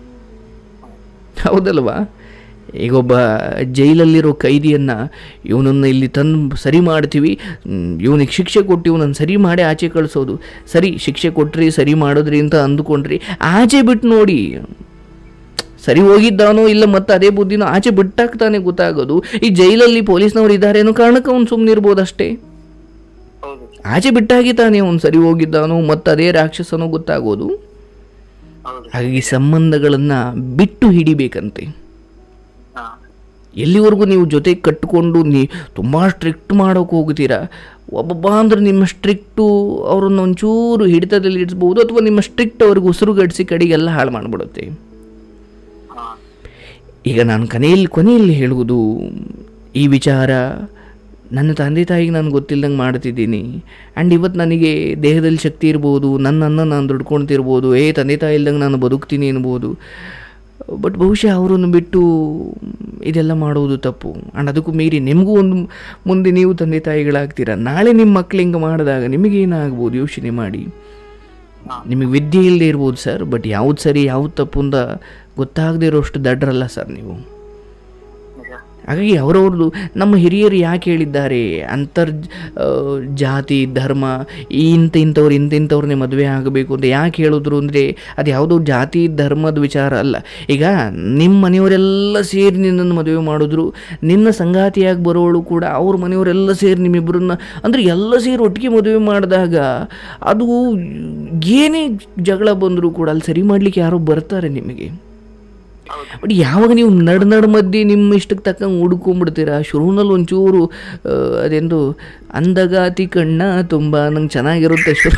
ಹೌದಲ್ವಾ ಈಗೊಬ್ಬ ಜೈಲಲ್ಲಿರೋ ಕೈದಿಯನ್ನು ಇವನನ್ನು ಇಲ್ಲಿ ತಂದು ಸರಿ ಮಾಡ್ತೀವಿ ಇವನಿಗೆ ಶಿಕ್ಷೆ ಕೊಟ್ಟು ಇವನನ್ನು ಸರಿ ಮಾಡಿ ಆಚೆ ಕಳಿಸೋದು ಸರಿ ಶಿಕ್ಷೆ ಕೊಟ್ರಿ ಸರಿ ಮಾಡಿದ್ರಿ ಅಂತ ಅಂದುಕೊಂಡ್ರಿ ಆಚೆ ಬಿಟ್ಟು ನೋಡಿ ಸರಿ ಹೋಗಿದ್ದಾನೋ ಇಲ್ಲ ಮತ್ತೆ ಅದೇ ಬುದ್ಧಿನೋ ಆಚೆ ಬಿಟ್ಟಾಗ್ತಾನೆ ಗೊತ್ತಾಗೋದು ಈ ಜೈಲಲ್ಲಿ ಪೊಲೀಸ್ನವ್ರು ಇದ್ದಾರೆ ಅನ್ನೋ ಕಾರಣಕ್ಕೆ ಅವ್ನು ಸುಮ್ಮನೆ ಇರ್ಬೋದಷ್ಟೇ ಹೌದು ಸರ್ ಆಚೆ ಬಿಟ್ಟಾಗಿ ತಾನೇ ಅವ್ನು ಸರಿ ಹೋಗಿದ್ದಾನೋ ಮತ್ತೆ ಅದೇ ರಾಕ್ಷಸನೋ ಗೊತ್ತಾಗೋದು ಹೌದು ಹಾಗಾಗಿ ಸಂಬಂಧಗಳನ್ನು ಬಿಟ್ಟು ಹಿಡಿಬೇಕಂತೆ ಹಾ ಎಲ್ಲಿವರೆಗೂ ನೀವು ಜೊತೆಗೆ ಕಟ್ಟಿಕೊಂಡು ನೀ ತುಂಬ ಸ್ಟ್ರಿಕ್ಟ್ ಮಾಡೋಕೆ ಹೋಗ್ತೀರಾ ಒಬ್ಬೊಬ್ಬ ಅಂದ್ರೆ ನಿಮ್ಮ ಸ್ಟ್ರಿಕ್ಟು ಅವ್ರನ್ನ ಒಂಚೂರು ಹಿಡಿತದಲ್ಲಿ ಇಡಿಸ್ಬೋದು ಅಥವಾ ನಿಮ್ಮ ಸ್ಟ್ರಿಕ್ಟ್ ಅವ್ರಿಗೆ ಉಸಿರುಗಡಿಸಿ ಕಡೆಗೆಲ್ಲ ಹಾಳು ಮಾಡಿಬಿಡುತ್ತೆ ಹಾ ಈಗ ನಾನು ಕೊನೆಯಲ್ಲಿ ಕೊನೆಯಲ್ಲಿ ಹೇಳುವುದು ಈ ವಿಚಾರ ನನ್ನ ತಂದೆ ತಾಯಿಗೆ ನಾನು ಗೊತ್ತಿಲ್ಲದಂಗೆ ಮಾಡ್ತಿದ್ದೀನಿ ಆ್ಯಂಡ್ ಇವತ್ತು ನನಗೆ ದೇಹದಲ್ಲಿ ಶಕ್ತಿ ಇರ್ಬೋದು ನನ್ನನ್ನು ನಾನು ದುಡ್ಕೊಳ್ತಿರ್ಬೋದು ಏ ತಂದೆ ತಾಯಿ ಇಲ್ದಂಗೆ ನಾನು ಬದುಕ್ತೀನಿ ಅನ್ಬೋದು ಬಟ್ ಬಹುಶಃ ಅವರನ್ನು ಬಿಟ್ಟು ಇದೆಲ್ಲ ಮಾಡುವುದು ತಪ್ಪು ಆ್ಯಂಡ್ ಅದಕ್ಕೂ ಮೀರಿ ನಿಮಗೂ ಒಂದು ಮುಂದೆ ನೀವು ತಂದೆ ತಾಯಿಗಳಾಗ್ತೀರ ನಾಳೆ ನಿಮ್ಮ ಮಕ್ಳು ಹಿಂಗೆ ಮಾಡಿದಾಗ ನಿಮಗೇನಾಗ್ಬೋದು ಯೋಚನೆ ಮಾಡಿ ನಿಮಗೆ ವಿದ್ಯೆ ಇಲ್ಲದೆ ಇರ್ಬೋದು ಸರ್ ಬಟ್ ಯಾವ್ದು ಸರಿ ಯಾವ್ದು ತಪ್ಪು ಅಂತ ಗೊತ್ತಾಗದೇ ಇರೋಷ್ಟು ದಡ್ರಲ್ಲ ಸರ್ ನೀವು ನಿಜ ಹಾಗಾಗಿ ಅವರವ್ರದ್ದು ನಮ್ಮ ಹಿರಿಯರು ಯಾಕೆ ಹೇಳಿದ್ದಾರೆ ಅಂತರ್ ಆ, ಜಾತಿ ಧರ್ಮ ಈ ಇಂಥ ಇಂಥವ್ರು ಇಂಥವ್ರನ್ನೇ ಮದುವೆ ಆಗಬೇಕು ಅಂತ ಯಾಕೆ ಹೇಳಿದ್ರು ಅಂದರೆ ಅದು ಯಾವುದೋ ಜಾತಿ ಧರ್ಮದ ವಿಚಾರ ಅಲ್ಲ ಈಗ ನಿಮ್ಮ ಮನೆಯವರೆಲ್ಲ ಸೇರಿ ನಿನ್ನನ್ನು ಮದುವೆ ಮಾಡಿದ್ರು ನಿನ್ನ ಸಂಗಾತಿಯಾಗಿ ಬರೋಳು ಕೂಡ ಅವ್ರ ಮನೆಯವರೆಲ್ಲ ಸೇರಿ ನಿಮ್ಮಿಬ್ಬರನ್ನ ಅಂದರೆ ಎಲ್ಲ ಸೇರಿ ಒಟ್ಟಿಗೆ ಮದುವೆ ಮಾಡಿದಾಗ ಅದು ಏನೇ ಜಗಳ ಬಂದರೂ ಕೂಡ ಅಲ್ಲಿ ಸರಿ ಮಾಡಲಿಕ್ಕೆ ಯಾರೋ ಬರ್ತಾರೆ ನಿಮಗೆ ಹೌದು ಬಟ್ ಯಾವಾಗ ನೀವು ನಡ್ ನಡ್ ಮಧ್ಯೆ ನಿಮ್ಮ ಇಷ್ಟಕ್ಕೆ ತಕ್ಕಂಗೆ ಹುಡ್ಕೊಂಬಿಡ್ತೀರಾ ಶುರುವಿನಲ್ಲಿ ಒಂಚೂರು ಆ, ಅದೆಂದು ಅಂದಗಾತಿ ಕಣ್ಣ ತುಂಬ ನಂಗೆ ಚೆನ್ನಾಗಿರುತ್ತೆ ಶುರು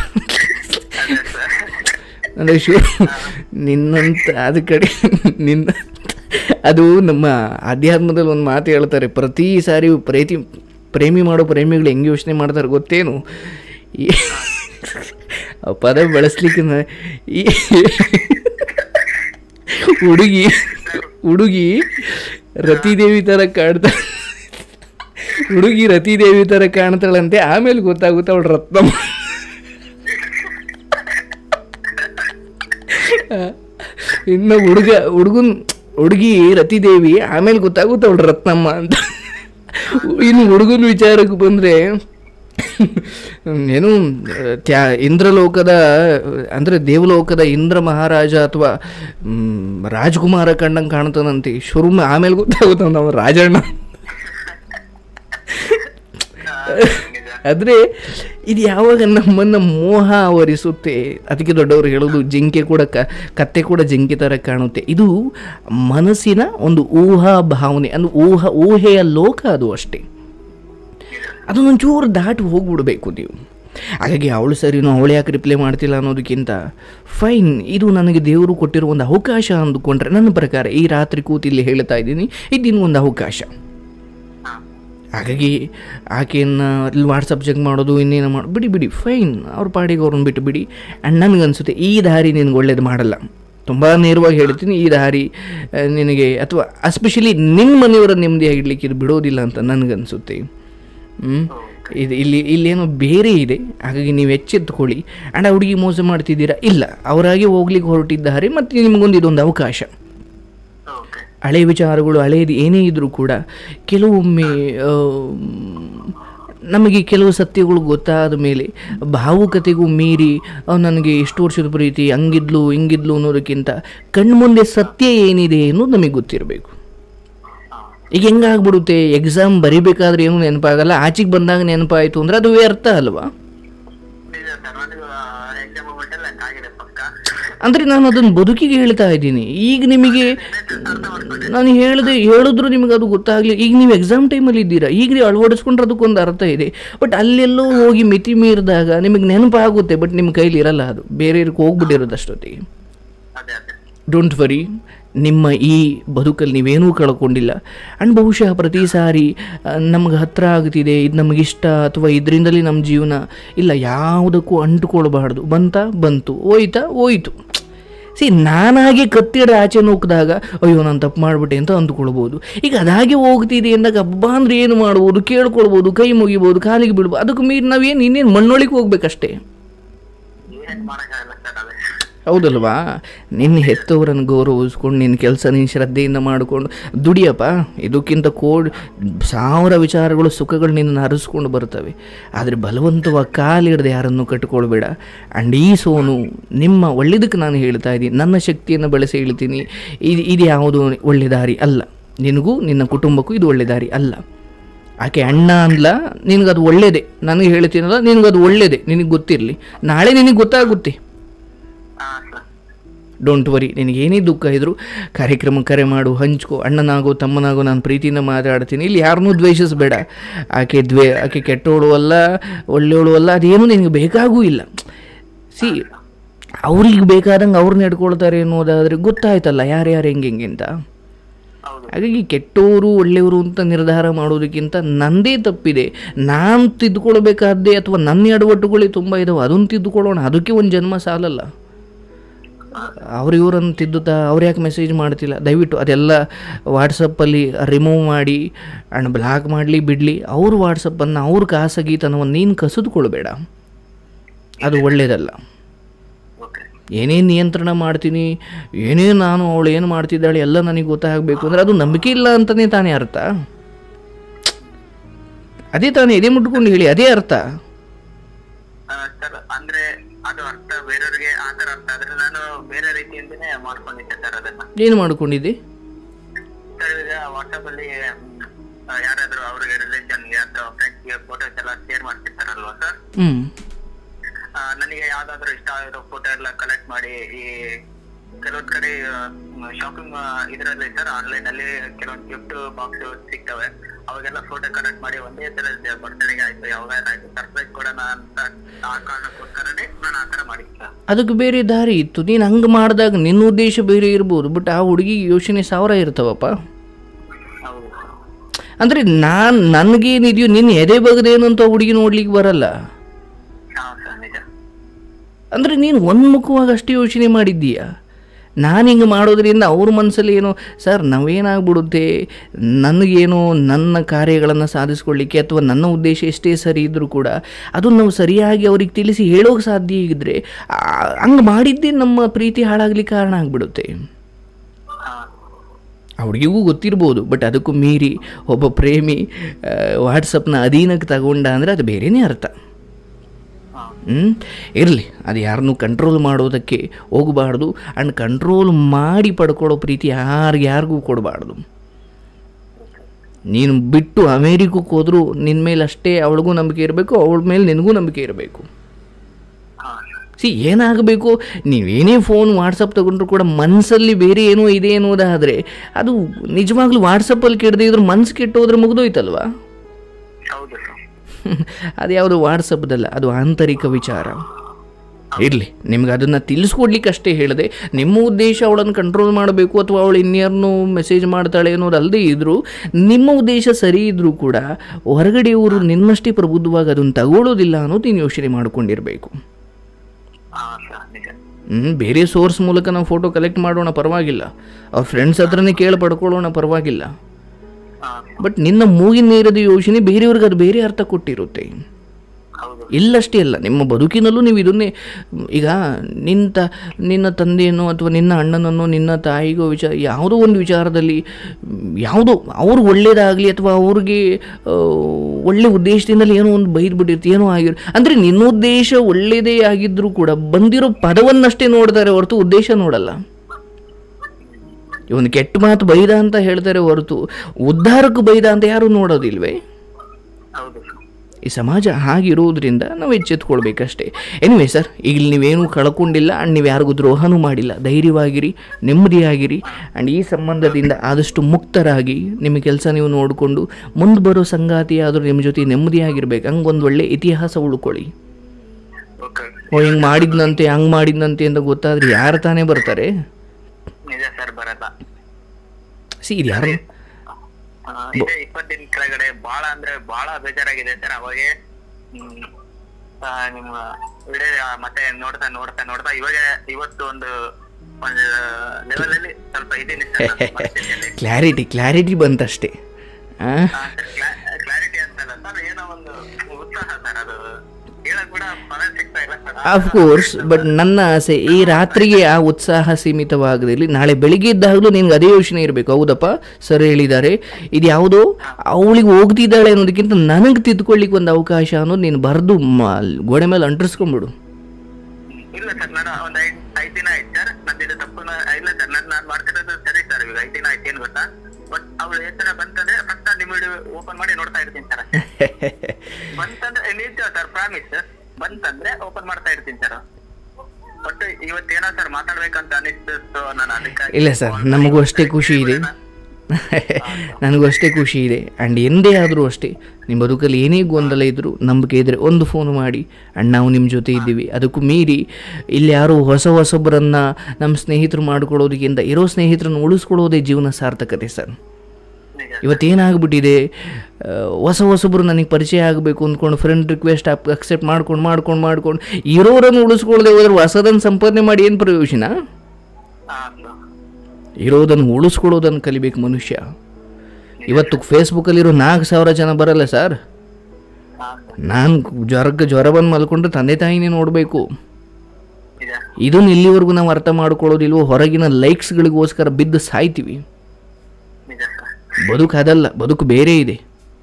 ಅಂದರೆ ಶುರು ನಿನ್ನಂತ ಅದ ಕಡೆ ನಿನ್ನ ಅದು ನಮ್ಮ ಅಧ್ಯಾತ್ಮದಲ್ಲಿ ಒಂದು ಮಾತು ಹೇಳ್ತಾರೆ ಪ್ರತಿ ಸಾರಿ ಪ್ರೀತಿ ಪ್ರೇಮಿ ಮಾಡೋ ಪ್ರೇಮಿಗಳು ಹೆಂಗೆ ಯೋಚನೆ ಮಾಡ್ತಾರೆ ಗೊತ್ತೇನು ಈ ಆ ಪದ ಬಳಸ್ಲಿಕ್ಕೆ ನ- ಈ ಹುಡುಗಿ ಹುಡುಗಿ ರತಿದೇವಿ ಥರ ಕಾಣ್ತಾಳೆ ಹುಡುಗಿ ರತಿದೇವಿ ಥರ ಕಾಣ್ತಾಳಂತೆ ಆಮೇಲೆ ಗೊತ್ತಾಗುತ್ತೆ ಅವಳು ರತ್ನಮ್ಮ ಇನ್ನು ಹುಡುಗ ಹುಡುಗನ್ ಹುಡುಗಿ ರತಿದೇವಿ ಆಮೇಲೆ ಗೊತ್ತಾಗುತ್ತೆ ಅವಳು ರತ್ನಮ್ಮ ಅಂತ ಇನ್ನು ಹುಡುಗನ ವಿಚಾರಕ್ಕೆ ಬಂದರೆ ಏನು ತ್ಯಾ ಇಂದ್ರಲೋಕದ ಅಂದರೆ ದೇವಲೋಕದ ಇಂದ್ರ ಮಹಾರಾಜ ಅಥವಾ ಮ್, ರಾಜ್ಕುಮಾರ ಕಂಡಂಗೆ ಕಾಣ್ತಾನಂತೆ ಶುರು ಆಮೇಲೆ ಗೊತ್ತಾಗುತ್ತೆ ನಾವು ರಾಜಣ್ಣ ನಿಜ ಆದರೆ ಇದು ಯಾವಾಗ ನಮ್ಮನ್ನು ಮೋಹ ಆವರಿಸುತ್ತೆ ಅದಕ್ಕೆ ದೊಡ್ಡವರು ಹೇಳೋದು ಜಿಂಕೆ ಕೂಡ ಕ ಕತ್ತೆ ಕೂಡ ಜಿಂಕೆ ಥರ ಕಾಣುತ್ತೆ ಇದು ಮನಸ್ಸಿನ ಒಂದು ಊಹಾ ಭಾವನೆ ಅಂದ್ರೆ ಊಹ ಊಹೆಯ ಲೋಕ ಅದು ಅಷ್ಟೇ ಅದನ್ನೊಂಚೂರು ದಾಟಿ ಹೋಗ್ಬಿಡ್ಬೇಕು ನೀವು ಹಾಗಾಗಿ ಅವಳು ಸರಿನೋ ಅವಳು ಯಾಕೆ ರಿಪ್ಲೈ ಮಾಡ್ತಿಲ್ಲ ಅನ್ನೋದಕ್ಕಿಂತ ಫೈನ್ ಇದು ನನಗೆ ದೇವರು ಕೊಟ್ಟಿರೋ ಒಂದು ಅವಕಾಶ ಅಂದುಕೊಂಡ್ರೆ ನನ್ನ ಪ್ರಕಾರ ಈ ರಾತ್ರಿ ಕೂತು ಇಲ್ಲಿ ಹೇಳ್ತಾ ಇದ್ದೀನಿ ಇದಿನ್ನು ಒಂದು ಅವಕಾಶ ಹಾ ಹಾಗಾಗಿ ಆಕೆಯನ್ನು ಇಲ್ಲಿ ವಾಟ್ಸಪ್ ಚೆಕ್ ಮಾಡೋದು ಇನ್ನೇನು ಮಾಡಿ ಬಿಡಿ ಬಿಡಿ ಫೈನ್ ಅವ್ರ ಪಾಡಿಗೆ ಅವ್ರನ್ನ ಬಿಟ್ಟು ಬಿಡಿ ಆ್ಯಂಡ್ ನನಗನ್ಸುತ್ತೆ ಈ ದಾರಿ ನಿನಗೆ ಒಳ್ಳೇದು ಮಾಡಲ್ಲ ತುಂಬ ನೇರವಾಗಿ ಹೇಳ್ತೀನಿ ಈ ದಾರಿ ಆ, ನಿನಗೆ ಅಥವಾ ಎಸ್ಪೆಷಲಿ ನಿಮ್ಮ ಮನೆಯವರ ನೆಮ್ಮದಿಯಾಗಿಡ್ಲಿಕ್ಕೆ ಇದು ಬಿಡೋದಿಲ್ಲ ಅಂತ ನನಗನ್ಸುತ್ತೆ ಹ್ಞೂ ಇದು ಇಲ್ಲಿ ಇಲ್ಲೇನೋ ಬೇರೆ ಇದೆ ಹಾಗಾಗಿ ನೀವು ಎಚ್ಚೆತ್ತುಕೊಳ್ಳಿ ಆ್ಯಂಡ್ ಆ ಹುಡುಗಿ ಮೋಸ ಮಾಡ್ತಿದ್ದೀರಾ ಇಲ್ಲ ಅವರಾಗೆ ಹೋಗ್ಲಿಕ್ಕೆ ಹೊರಟಿದ್ದಾರೆ ಮತ್ತು ನಿಮಗೊಂದು ಇದೊಂದು ಅವಕಾಶ ಓಕೆ ಹಳೆ ವಿಚಾರಗಳು ಹಳೆಯದು ಏನೇ ಇದ್ದರೂ ಕೂಡ ಕೆಲವೊಮ್ಮೆ ಆ, ನಮಗೆ ಕೆಲವು ಸತ್ಯಗಳು ಗೊತ್ತಾದ ಮೇಲೆ ಭಾವುಕತೆಗೂ ಮೀರಿ ಆ, ನನಗೆ ಎಷ್ಟು ವರ್ಷದ ಪ್ರೀತಿ ಹಂಗಿದ್ಲು ಹಿಂಗಿದ್ಲು ಅನ್ನೋದಕ್ಕಿಂತ ಕಣ್ಮುಂದೆ ಸತ್ಯ ಏನಿದೆ ಅನ್ನೋದು ನಮಗೆ ಗೊತ್ತಿರಬೇಕು ಈಗ ಹೆಂಗಾಗ್ಬಿಡುತ್ತೆ ಎಕ್ಸಾಮ್ ಬರಿಬೇಕಾದ್ರೆ ಏನೂ ನೆನಪಾಗಲ್ಲ ಆಚೆಗೆ ಬಂದಾಗ ನೆನಪಾಯಿತು ಅಂದರೆ ಅದು ವ್ಯರ್ಥ ಅಲ್ವಾ ನಿಜ ಸರ್ ನನಗೂ ಎಕ್ಸಾಮ್ ಮೂಮೆಂಟ್ ಎಲ್ಲ ಆಗಿದೆ ಪಕ್ಕ ಅಂದರೆ ನಾನು ಅದನ್ನು ಬದುಕಿಗೆ ಹೇಳ್ತಾ ಇದ್ದೀನಿ ಈಗ ನಿಮಗೆ ನಾನು ಹೇಳಿದೆ ಹೇಳಿದ್ರು ನಿಮಗೆ ಅದು ಗೊತ್ತಾಗಲಿ ಈಗ ನೀವು ಎಕ್ಸಾಮ್ ಟೈಮಲ್ಲಿ ಇದ್ದೀರಾ ಈಗ ನೀವು ಅಳವಡಿಸ್ಕೊಂಡ್ರೆ ಅದಕ್ಕೊಂದು ಅರ್ಥ ಇದೆ ಬಟ್ ಅಲ್ಲೆಲ್ಲೋ ಹೋಗಿ ಮಿತಿ ಮೀರಿದಾಗ ನಿಮಗೆ ನೆನಪಾಗುತ್ತೆ ಬಟ್ ನಿಮ್ಮ ಕೈಲಿ ಇರಲ್ಲ ಅದು ಬೇರೆಯವ್ರಿಗೆ ಹೋಗ್ಬಿಟ್ಟಿರೋದು ಅಷ್ಟೊತ್ತಿಗೆ ಅದೇ ಅದೇ ಡೋಂಟ್ ವರಿ ನಿಮ್ಮ ಈ ಬದುಕಲ್ಲಿ ನೀವೇನೂ ಕಳ್ಕೊಂಡಿಲ್ಲ ಆ್ಯಂಡ್ ಬಹುಶಃ ಪ್ರತಿ ಸಾರಿ ನಮ್ಗೆ ಹತ್ರ ಆಗ್ತಿದೆ ಇದು ನಮಗಿಷ್ಟ ಅಥವಾ ಇದರಿಂದಲೇ ನಮ್ಮ ಜೀವನ ಇಲ್ಲ ಯಾವುದಕ್ಕೂ ಅಂಟುಕೊಳ್ಬಾರ್ದು ಬಂತ ಬಂತು ಹೋಯ್ತಾ ಹೋಯ್ತು ಸಿ ನಾನಾಗಿ ಕತ್ತಿಡ ಆಚೆ ನೂಕಿದಾಗ ಅಯ್ಯೋ ನಾನು ತಪ್ಪು ಮಾಡಿಬಿಟ್ಟೆ ಅಂತ ಅಂದ್ಕೊಳ್ಬೋದು ಈಗ ಅದಾಗೆ ಹೋಗ್ತಿದೆ ಅಂದಾಗ ಹಬ್ಬ ಅಂದ್ರೆ ಏನು ಮಾಡ್ಬೋದು ಕೇಳ್ಕೊಳ್ಬೋದು ಕೈ ಮುಗಿಬೋದು ಕಾಲಿಗೆ ಬಿಡ್ಬೋದು ಅದಕ್ಕೆ ಮೀರಿ ನಾವೇನು ಇನ್ನೇನು ಮಣ್ಣೊಳಗೆ ಹೋಗ್ಬೇಕಷ್ಟೇ ಏನ್ ಮಾಡಕ್ಕಾಗಲ್ಲ ಸರ್ ಅದೇ ಹೌದಲ್ವಾ ನಿನ್ನ ಹೆತ್ತವರನ್ನು ಗೌರವಿಸ್ಕೊಂಡು ನಿನ್ನ ಕೆಲಸ ನೀನು ಶ್ರದ್ಧೆಯಿಂದ ಮಾಡಿಕೊಂಡು ದುಡಿಯಪ್ಪ ಇದಕ್ಕಿಂತ ಕೋಡ್ ಸಾವಿರ ವಿಚಾರಗಳು ಸುಖಗಳು ನಿನ್ನನ್ನು ಹರಿಸ್ಕೊಂಡು ಬರ್ತವೆ ಆದರೆ ಬಲವಂತವಾಗಿ ಕಾಲಿಡದೆ ಯಾರನ್ನು ಕಟ್ಟಿಕೊಳ್ಬೇಡ ಆ್ಯಂಡ್ ಈ ಸೋನು ನಿಮ್ಮ ಒಳ್ಳೆಯದಕ್ಕೆ ನಾನು ಹೇಳ್ತಾ ಇದ್ದೀನಿ ನನ್ನ ಶಕ್ತಿಯನ್ನು ಬೆಳೆಸಿ ಹೇಳ್ತೀನಿ ಇದು ಇದು ಯಾವುದು ಒಳ್ಳೆ ದಾರಿ ಅಲ್ಲ ನಿನಗೂ ನಿನ್ನ ಕುಟುಂಬಕ್ಕೂ ಇದು ಒಳ್ಳೆ ದಾರಿ ಅಲ್ಲ ಆಕೆ ಅಣ್ಣ ಅಂದ್ಲ ನಿನಗದು ಒಳ್ಳೇದೆ ನನಗೆ ಹೇಳ್ತೀನಲ್ಲ ನಿನಗದು ಒಳ್ಳೇದೆ ನಿನಗೆ ಗೊತ್ತಿರಲಿ ನಾಳೆ ನಿನಗೆ ಗೊತ್ತಾಗುತ್ತೆ ಹಾ ಸರ್ ಡೋಂಟ್ ವರಿ ನಿನಗೆ ಏನೇ ದುಃಖ ಇದ್ದರೂ ಕಾರ್ಯಕ್ರಮ ಕರೆ ಮಾಡು ಹಂಚ್ಕೋ ಅಣ್ಣನಾಗೋ ತಮ್ಮನಾಗೋ ನಾನು ಪ್ರೀತಿಯಿಂದ ಮಾತಾಡ್ತೀನಿ ಇಲ್ಲಿ ಯಾರನ್ನೂ ದ್ವೇಷಿಸಬೇಡ ಆಕೆ ದ್ವೇ ಆಕೆ ಕೆಟ್ಟೋಳು ಅಲ್ಲ ಒಳ್ಳೆಯವಳು ಅಲ್ಲ ಅದೇನು ನಿನಗೆ ಬೇಕಾಗೂ ಇಲ್ಲ ಸಿ ಅವ್ರಿಗೆ ಬೇಕಾದಂಗೆ ಅವ್ರು ನಡ್ಕೊಳ್ತಾರೆ ಅನ್ನೋದಾದರೆ ಗೊತ್ತಾಯ್ತಲ್ಲ ಯಾರ್ಯಾರು ಹೆಂಗೆ ಹೆಂಗೆ ಅಂತ ಹೌದು ಹಾಗಾಗಿ ಕೆಟ್ಟವರು ಒಳ್ಳೆಯವರು ಅಂತ ನಿರ್ಧಾರ ಮಾಡೋದಕ್ಕಿಂತ ನಂದೇ ತಪ್ಪಿದೆ ನಾನು ತಿದ್ದುಕೊಳ್ಬೇಕಾದ್ದೇ ಅಥವಾ ನನ್ನ ಎಡವಟ್ಟುಗಳೇ ತುಂಬ ಇದಾವೆ ಅದನ್ನು ತಿದ್ದುಕೊಳ್ಳೋಣ ಅದಕ್ಕೆ ಒಂದು ಜನ್ಮ ಸಾಲಲ್ಲ ಅವ್ರು ಇವ್ರನ್ನು ತಿದ್ದುತ್ತಾ ಅವ್ರು ಯಾಕೆ ಮೆಸೇಜ್ ಮಾಡ್ತಿಲ್ಲ ದಯವಿಟ್ಟು ಅದೆಲ್ಲ ವಾಟ್ಸಪ್ಪಲ್ಲಿ ರಿಮೂವ್ ಮಾಡಿ ಆ್ಯಂಡ್ ಬ್ಲಾಕ್ ಮಾಡಲಿ ಬಿಡಲಿ ಅವ್ರ ವಾಟ್ಸಪ್ಪನ್ನು ಅವ್ರ ಖಾಸಗಿತನವನ್ನು ನೀನು ಕಸಿದುಕೊಳ್ಬೇಡ ಅದು ಒಳ್ಳೆಯದಲ್ಲ ಓಕೆ ಏನೇನು ನಿಯಂತ್ರಣ ಮಾಡ್ತೀನಿ ಏನೇನು ನಾನು ಅವಳು ಏನು ಮಾಡ್ತಿದ್ದಾಳೆ ಎಲ್ಲ ನನಗೆ ಗೊತ್ತಾಗಬೇಕು ಅಂದರೆ ಅದು ನಂಬಿಕೆ ಇಲ್ಲ ಅಂತಲೇ ತಾನೇ ಅರ್ಥ ಅದೇ ತಾನೇ ಎದೆ ಮುಟ್ಕೊಂಡು ಹೇಳಿ ಅದೇ ಅರ್ಥ ಸರ್ ಅಂದ್ರೆ ಅದು ಅರ್ಥ ಬೇರೆಯವ್ರಿಗೆ ಆ ತರ ಅರ್ಥ ಆದ್ರೆ ನಾನು ಬೇರೆ ರೀತಿಯಿಂದನೇ ಮಾಡ್ಕೊಂಡಿದ್ದೆ ಸರ್ ಅದನ್ನ ಏನು ಮಾಡ್ಕೊಂಡಿದ್ದೆ ಸರ್ ಈಗ ವಾಟ್ಸಪ್ ಅಲ್ಲಿ ಆ, ಯಾರಾದ್ರೂ ಅವ್ರಿಗೆ ರಿಲೇಷನ್ಗೆ ಅಥವಾ ಫ್ರೆಂಡ್ಸ್ಗೆ ಫೋಟೋಸ್ ಎಲ್ಲ ಶೇರ್ ಮಾಡ್ತಿರ್ತಾರಲ್ವಾ ಸರ್ ಹ್ಞೂ ನನಗೆ ಯಾವ್ದಾದ್ರು ಇಷ್ಟ ಆಗಿರೋ ಫೋಟೋ ಎಲ್ಲ ಕಲೆಕ್ಟ್ ಮಾಡಿ ಈ ಕೆಲವೊಂದ್ ಕಡೆ ಶಾಪಿಂಗ್ ಇದರಲ್ಲಿ ಸರ್ ಆನ್ಲೈನ್ ಅಲ್ಲಿ ಕೆಲವೊಂದು ಗಿಫ್ಟ್ ಬಾಕ್ಸ್ ಸಿಗ್ತವೆ ಅವಾಗೆಲ್ಲ ಫೋಟೋ ಕಲೆಕ್ಟ್ ಮಾಡಿ ಒಂದೇ ತರ ಬರ್ತ್ಡೇಗೆ ಆಯ್ತು ಯಾವಾಗ ಆಯ್ತು ಸರ್ಪ್ರೈಸ್ ಕೊಡೋಣ ಅಂತ ಆ ಕಾರಣಕ್ಕೋಸ್ಕರನೇ ನಾನು ಆ ತರ ಮಾಡಿದ್ದೆ ಸರ್ ಅದಕ್ಕೆ ಬೇರೆ ದಾರಿ ಇತ್ತು ನೀನು ಹಂಗೆ ಮಾಡಿದಾಗ ನಿನ್ನ ಉದ್ದೇಶ ಬೇರೆ ಇರ್ಬೋದು ಬಟ್ ಆ ಹುಡುಗಿಗೆ ಯೋಚನೆ ಸಾವಿರ ಇರ್ತಾವಪ್ಪ ಹೌದು ಸರ್ ಅಂದರೆ ನಾನು ನನಗೇನಿದೆಯೋ ನಿನ್ನ ಎದೆ ಬಗದೇನು ಅಂತ ಹುಡುಗಿ ನೋಡ್ಲಿಕ್ಕೆ ಬರಲ್ಲ ಹಾ ಸರ್ ನಿಜ ಅಂದರೆ ನೀನು ಒಂದ್ಮುಖವಾಗಿ ಅಷ್ಟೇ ಯೋಚನೆ ಮಾಡಿದ್ದೀಯ ನಾನು ಹಿಂಗೆ ಮಾಡೋದ್ರಿಂದ ಅವ್ರ ಮನಸ್ಸಲ್ಲಿ ಏನೋ ಸರ್ ನಾವೇನಾಗ್ಬಿಡುತ್ತೆ ನನಗೇನೋ ನನ್ನ ಕಾರ್ಯಗಳನ್ನು ಸಾಧಿಸ್ಕೊಳ್ಳಿಕ್ಕೆ ಅಥವಾ ನನ್ನ ಉದ್ದೇಶ ಎಷ್ಟೇ ಸರಿ ಇದ್ದರೂ ಕೂಡ ಅದು ನಾವು ಸರಿಯಾಗಿ ಅವ್ರಿಗೆ ತಿಳಿಸಿ ಹೇಳೋಕೆ ಸಾಧ್ಯ ಇದ್ದರೆ ಹಂಗೆ ಮಾಡಿದ್ದೇ ನಮ್ಮ ಪ್ರೀತಿ ಹಾಳಾಗ್ಲಿಕ್ಕೆ ಕಾರಣ ಆಗಿಬಿಡುತ್ತೆ ಹಾ ಆ ಹುಡುಗಿಗೂ ಗೊತ್ತಿರ್ಬೋದು ಬಟ್ ಅದಕ್ಕೂ ಮೀರಿ ಒಬ್ಬ ಪ್ರೇಮಿ ವಾಟ್ಸಪ್ನ ಅಧೀನಕ್ಕೆ ತಗೊಂಡ ಅಂದರೆ ಅದು ಬೇರೆಯೇ ಅರ್ಥ ಹಾ ಹ್ಞೂ ಇರಲಿ ಅದು ಯಾರನ್ನೂ ಕಂಟ್ರೋಲ್ ಮಾಡೋದಕ್ಕೆ ಹೋಗಬಾರ್ದು ಆ್ಯಂಡ್ ಕಂಟ್ರೋಲ್ ಮಾಡಿ ಪಡ್ಕೊಳ್ಳೋ ಪ್ರೀತಿ ಯಾರಿಗೆ ಯಾರಿಗೂ ಕೊಡಬಾರ್ದು ನೀನು ಬಿಟ್ಟು ಅಮೇರಿಕಕ್ಕೆ ಹೋದರೂ ನಿನ್ನ ಮೇಲೆ ಅಷ್ಟೇ ಅವಳಿಗೂ ನಂಬಿಕೆ ಇರಬೇಕು ಅವಳ ಮೇಲೆ ನಿನಗೂ ನಂಬಿಕೆ ಇರಬೇಕು ಹಾ ಸಿ ಏನಾಗಬೇಕು ನೀವೇನೇ ಫೋನ್ ವಾಟ್ಸಪ್ ತಗೊಂಡ್ರು ಕೂಡ ಮನಸ್ಸಲ್ಲಿ ಬೇರೆ ಏನೋ ಇದೆ ಅನ್ನೋದಾದರೆ ಅದು ನಿಜವಾಗ್ಲೂ ವಾಟ್ಸಪ್ಪಲ್ಲಿ ಕೆಡದೆ ಇದ್ರ ಮನ್ಸು ಕೆಟ್ಟೋದ್ರೆ ಮುಗಿದೋಯ್ತಲ್ವಾ ಹೌದು ಸರ್ ಅದು ಯಾವುದು ವಾಟ್ಸಪ್ದಲ್ಲ ಅದು ಆಂತರಿಕ ವಿಚಾರ ಇರಲಿ ನಿಮ್ಗೆ ಅದನ್ನು ತಿಳಿಸ್ಕೊಡ್ಲಿಕ್ಕೆ ಅಷ್ಟೇ ಹೇಳಿದೆ ನಿಮ್ಮ ಉದ್ದೇಶ ಅವಳನ್ನು ಕಂಟ್ರೋಲ್ ಮಾಡಬೇಕು ಅಥವಾ ಅವಳು ಇನ್ಯಾರನ್ನೂ ಮೆಸೇಜ್ ಮಾಡ್ತಾಳೆ ಅನ್ನೋದು ಅಲ್ಲದೆ ಇದ್ದರೂ ನಿಮ್ಮ ಉದ್ದೇಶ ಸರಿ ಇದ್ದರೂ ಕೂಡ ಹೊರಗಡೆಯವರು ನಿನ್ನಷ್ಟೇ ಪ್ರಬುದ್ಧವಾಗಿ ಅದನ್ನು ತಗೊಳ್ಳೋದಿಲ್ಲ ಅನ್ನೋದು ನೀನು ಯೋಚನೆ ಮಾಡ್ಕೊಂಡಿರಬೇಕು ಹಾ ಸರ್ ನಿಜ ಹ್ಞೂ ಬೇರೆ ಸೋರ್ಸ್ ಮೂಲಕ ನಾವು ಫೋಟೋ ಕಲೆಕ್ಟ್ ಮಾಡೋಣ ಪರವಾಗಿಲ್ಲ ಅವ್ರ ಫ್ರೆಂಡ್ಸ್ ಹತ್ರನೇ ಕೇಳಿ ಪಡ್ಕೊಳ್ಳೋಣ ಪರವಾಗಿಲ್ಲ ಹಾ ಬಟ್ ನಿನ್ನ ಮೂಗಿನ ನೇರದ ಯೋಚನೆ ಬೇರೆಯವ್ರಿಗೆ ಅದು ಬೇರೆ ಅರ್ಥ ಕೊಟ್ಟಿರುತ್ತೆ ಹೌದು ಇಲ್ಲಷ್ಟೇ ಅಲ್ಲ ನಿಮ್ಮ ಬದುಕಿನಲ್ಲೂ ನೀವು ಇದನ್ನೇ ಈಗ ನಿಂತ ನಿನ್ನ ತಂದೆಯನ್ನೋ ಅಥವಾ ನಿನ್ನ ಅಣ್ಣನನ್ನೋ ನಿನ್ನ ತಾಯಿಗೋ ವಿಚಾರ ಯಾವುದೋ ಒಂದು ವಿಚಾರದಲ್ಲಿ ಮ್, ಯಾವುದೋ ಅವ್ರು ಒಳ್ಳೇದಾಗಲಿ ಅಥವಾ ಅವ್ರಿಗೆ ಆ, ಒಳ್ಳೆ ಉದ್ದೇಶದಿಂದಲೇ ಏನೋ ಒಂದು ಬೈದ್ಬಿಟ್ಟಿರ್ತಿ ಏನೋ ಆಗಿರ್ ಅಂದರೆ ನಿನ್ನ ಉದ್ದೇಶ ಒಳ್ಳೆಯದೇ ಆಗಿದ್ದರೂ ಕೂಡ ಬಂದಿರೋ ಪದವನ್ನಷ್ಟೇ ನೋಡ್ತಾರೆ ಹೊರತು ಉದ್ದೇಶ ನೋಡಲ್ಲ ಇವನು ಕೆಟ್ಟ ಮಾತು ಬೈದ ಅಂತ ಹೇಳ್ತಾರೆ ಹೊರತು ಉದ್ಧಾರಕ್ಕೆ ಬೈದ ಅಂತ ಯಾರೂ ನೋಡೋದಿಲ್ವೇ ಹೌದು ಸರ್ ಈ ಸಮಾಜ ಹಾಗಿರೋದ್ರಿಂದ ನಾವು ಎಚ್ಚೆತ್ಕೊಳ್ಬೇಕಷ್ಟೇ ಎನಿವೆ ಸರ್ ಈಗ ನೀವೇನೂ ಕಳ್ಕೊಂಡಿಲ್ಲ ಆ್ಯಂಡ್ ನೀವು ಯಾರಿಗೂ ದ್ರೋಹನೂ ಮಾಡಿಲ್ಲ ಧೈರ್ಯವಾಗಿರಿ ನೆಮ್ಮದಿಯಾಗಿರಿ ಆ್ಯಂಡ್ ಈ ಸಂಬಂಧದಿಂದ ಆದಷ್ಟು ಮುಕ್ತರಾಗಿ ನಿಮ್ಮ ಕೆಲಸ ನೀವು ನೋಡಿಕೊಂಡು ಮುಂದೆ ಬರೋ ಸಂಗಾತಿ ಆದರೂ ನಿಮ್ಮ ಜೊತೆ ನೆಮ್ಮದಿಯಾಗಿರ್ಬೇಕು ಹಂಗೆ ಒಂದು ಒಳ್ಳೆ ಇತಿಹಾಸ ಉಳ್ಕೊಳ್ಳಿ ಓಕೆ ಓ ಹಿಂಗೆ ಮಾಡಿದ್ನಂತೆ ಹಂಗೆ ಮಾಡಿದ್ನಂತೆ ಅಂತ ಗೊತ್ತಾದ್ರೆ ಯಾರು ತಾನೇ ಬರ್ತಾರೆ ನಿಜ ಸರ್ ಬರಲ್ಲ ಸಿ ಇದು ಯಾರು ಆ, ಇದೇ ಇಪ್ಪತ್ತು ದಿನ ಕೆಳಗಡೆ ಬಾಳ ಅಂದ್ರೆ ಬಾಳ ಬೇಜಾರಾಗಿದೆ ಸರ್ ಅವಾಗೆ ಹ್ಮ್, ಆ, ನಿಮ್ಮ ವಿಡಿಯೋ ಮತ್ತೆ ನೋಡ್ತಾ ನೋಡ್ತಾ ನೋಡ್ತಾ ಇವಾಗ ಇವತ್ತು ಒಂದು ಒಂದು ಲೆವೆಲ್ ಅಲ್ಲಿ ಸ್ವಲ್ಪ ಇದೀನಿ ಸರ್ ನನ್ನ ಪರಿಸ್ಥಿತಿಯಲ್ಲಿ. ಕ್ಲಾರಿಟಿ ಕ್ಲಾರಿಟಿ ಬಂತಷ್ಟೇ ಹಾಂ ಆ, ಸರ್, ಕ್ಲಾ- ಕ್ಲಾರಿಟಿ ಅಂತಲ್ಲ ಸರ್ ಏನೋ ಒಂದು ಉತ್ಸಾಹ ಸರ್ ಅದು ಹೇಳಕ್ ಕೂಡ ಪದ ಸಿಗ್ತಾ ಇಲ್ಲ ಸರ್ ಆಫ್ ಕೋರ್ಸ್ ಬಟ್ ನನ್ನ ಆಸೆ ಈ ರಾತ್ರಿಗೆ ಆ ಉತ್ಸಾಹ ಸೀಮಿತವಾಗದಿರಲಿ ನಾಳೆ ಬೆಳಿಗ್ಗೆ ಇದ್ದಾಗಲೂ ನಿನ್ಗೆ ಅದೇ ಯೋಚನೆ ಇರಬೇಕು ಹೌದಪ್ಪ ಸರ್ ಹೇಳಿದ್ದಾರೆ ಇದು ಯಾವುದೋ ಅವಳಿಗೆ ಹೋಗ್ತಿದ್ದಾಳೆ ಅನ್ನೋದಕ್ಕಿಂತ ನನಗೆ ತಿದ್ಕೊಳ್ಳಿಕ್ಕೆ ಒಂದು ಅವಕಾಶ ಅನ್ನೋದು ನೀನು ಬರೆದು ಗೋಡೆ ಮೇಲೆ ಅಂಟಿಸ್ಕೊಂಬಿಡು ಇಲ್ಲ ಸರ್ ನಾನು ಒಂದ್ ಐದ್ ಐದ್ ದಿನ ಆಯ್ತು ಸರ್ ನಂದಿದು ತಪ್ಪು ಇಲ್ಲ ಸರ್ ನಾನು ನಾನು ಮಾಡ್ತಿರೋದು ಸರಿ ಸರ್ ಈಗ ಐದ್ ದಿನ ಆಯ್ತು ಏನ್ ಗೊತ್ತಾ ಬಟ್ ಅವಳು ಯೋಚನೆ ಬಂತಂದ್ರೆ ಫಸ್ಟ್ ನಿಮ್ಮ ವಿಡಿಯೋ ಓಪನ್ ಮಾಡಿ ನೋಡ್ತಾ ಇರ್ತೀನಿ ಸರ್ ಬಂತಂದ್ರೆ ನಿಜ ಸರ್ ಪ್ರಾಮಿಸ್ ಬಂತಂದ್ರೆ ಓಪನ್ ಮಾಡ್ತಾ ಇರ್ತೀನಿ ಸರ್ ಒಟ್ಟು ಇವತ್ತೇನೋ ಸರ್ ಮಾತಾಡ್ಬೇಕಂತ ಅನಿಸ್ತು ನಾನು ಅದಕ್ಕಾಗಿ ಇಲ್ಲ ಸರ್ ನಮಗೂ ಅಷ್ಟೇ ಖುಷಿ ಇದೆ ನನಗೂ ಅಷ್ಟೇ ಖುಷಿ ಇದೆ ಆ್ಯಂಡ್ ಎಂದೇ ಆದರೂ ಅಷ್ಟೇ ನಿಮ್ಮ ಬದುಕಲ್ಲಿ ಏನೇ ಗೊಂದಲ ಇದ್ದರೂ ನಂಬಿಕೆ ಇದ್ದರೆ ಒಂದು ಫೋನ್ ಮಾಡಿ ಆ್ಯಂಡ್ ನಾವು ನಿಮ್ಮ ಜೊತೆ ಇದ್ದೀವಿ ಅದಕ್ಕೂ ಮೀರಿ ಇಲ್ಲಿ ಯಾರು ಹೊಸ ಹೊಸೊಬ್ಬರನ್ನು ನಮ್ಮ ಸ್ನೇಹಿತರು ಮಾಡ್ಕೊಳ್ಳೋದಕ್ಕಿಂತ ಇರೋ ಸ್ನೇಹಿತರನ್ನು ಉಳಿಸ್ಕೊಳ್ಳೋದೇ ಜೀವನ ಸಾರ್ಥಕತೆ ಸರ್ ನಿಜ ಇವತ್ತೇನಾಗ್ಬಿಟ್ಟಿದೆ ಆ, ಹೊಸ ಹೊಸೊಬ್ಬರು ನನಗೆ ಪರಿಚಯ ಆಗಬೇಕು ಅಂದ್ಕೊಂಡು ಫ್ರೆಂಡ್ ರಿಕ್ವೆಸ್ಟ್ ಅಕ್ಸೆಪ್ಟ್ ಮಾಡ್ಕೊಂಡು ಮಾಡ್ಕೊಂಡು ಮಾಡ್ಕೊಂಡು ಇರೋರನ್ನು ಉಳಿಸ್ಕೊಳ್ಳದೆ ಹೋದ್ರೆ ಹೊಸದನ್ನು ಸಂಪಾದನೆ ಮಾಡಿ ಏನು ಪ್ರಯೋಜನ ಹಾ ಸರ್ ಇರೋದನ್ನು ಉಳಿಸ್ಕೊಳ್ಳೋದನ್ನು ಕಲಿಬೇಕು ಮನುಷ್ಯ ಇವತ್ತು ಫೇಸ್ಬುಕ್ಕಲ್ಲಿರೋ ನಾಲ್ಕು ಸಾವಿರ ಜನ ಬರಲ್ಲ ಸರ್ ಹಾ ಸರ್ ನಾನು ಜ್ವರಕ್ಕೆ ಜ್ವರ ಬಂದು ಮಲ್ಕೊಂಡ್ರೆ ತಂದೆ ತಾಯಿನೇ ನೋಡಬೇಕು ನಿಜ ಇದನ್ನು ಇಲ್ಲಿವರೆಗೂ ನಾವು ಅರ್ಥ ಮಾಡ್ಕೊಳ್ಳೋದಿಲ್ವೋ ಹೊರಗಿನ ಲೈಕ್ಸ್ಗಳಿಗೋಸ್ಕರ ಬಿದ್ದು ಸಾಯ್ತೀವಿ ನಿಜ ಸರ್ ಬದುಕು ಅದಲ್ಲ ಬದುಕು ಬೇರೆ ಇದೆ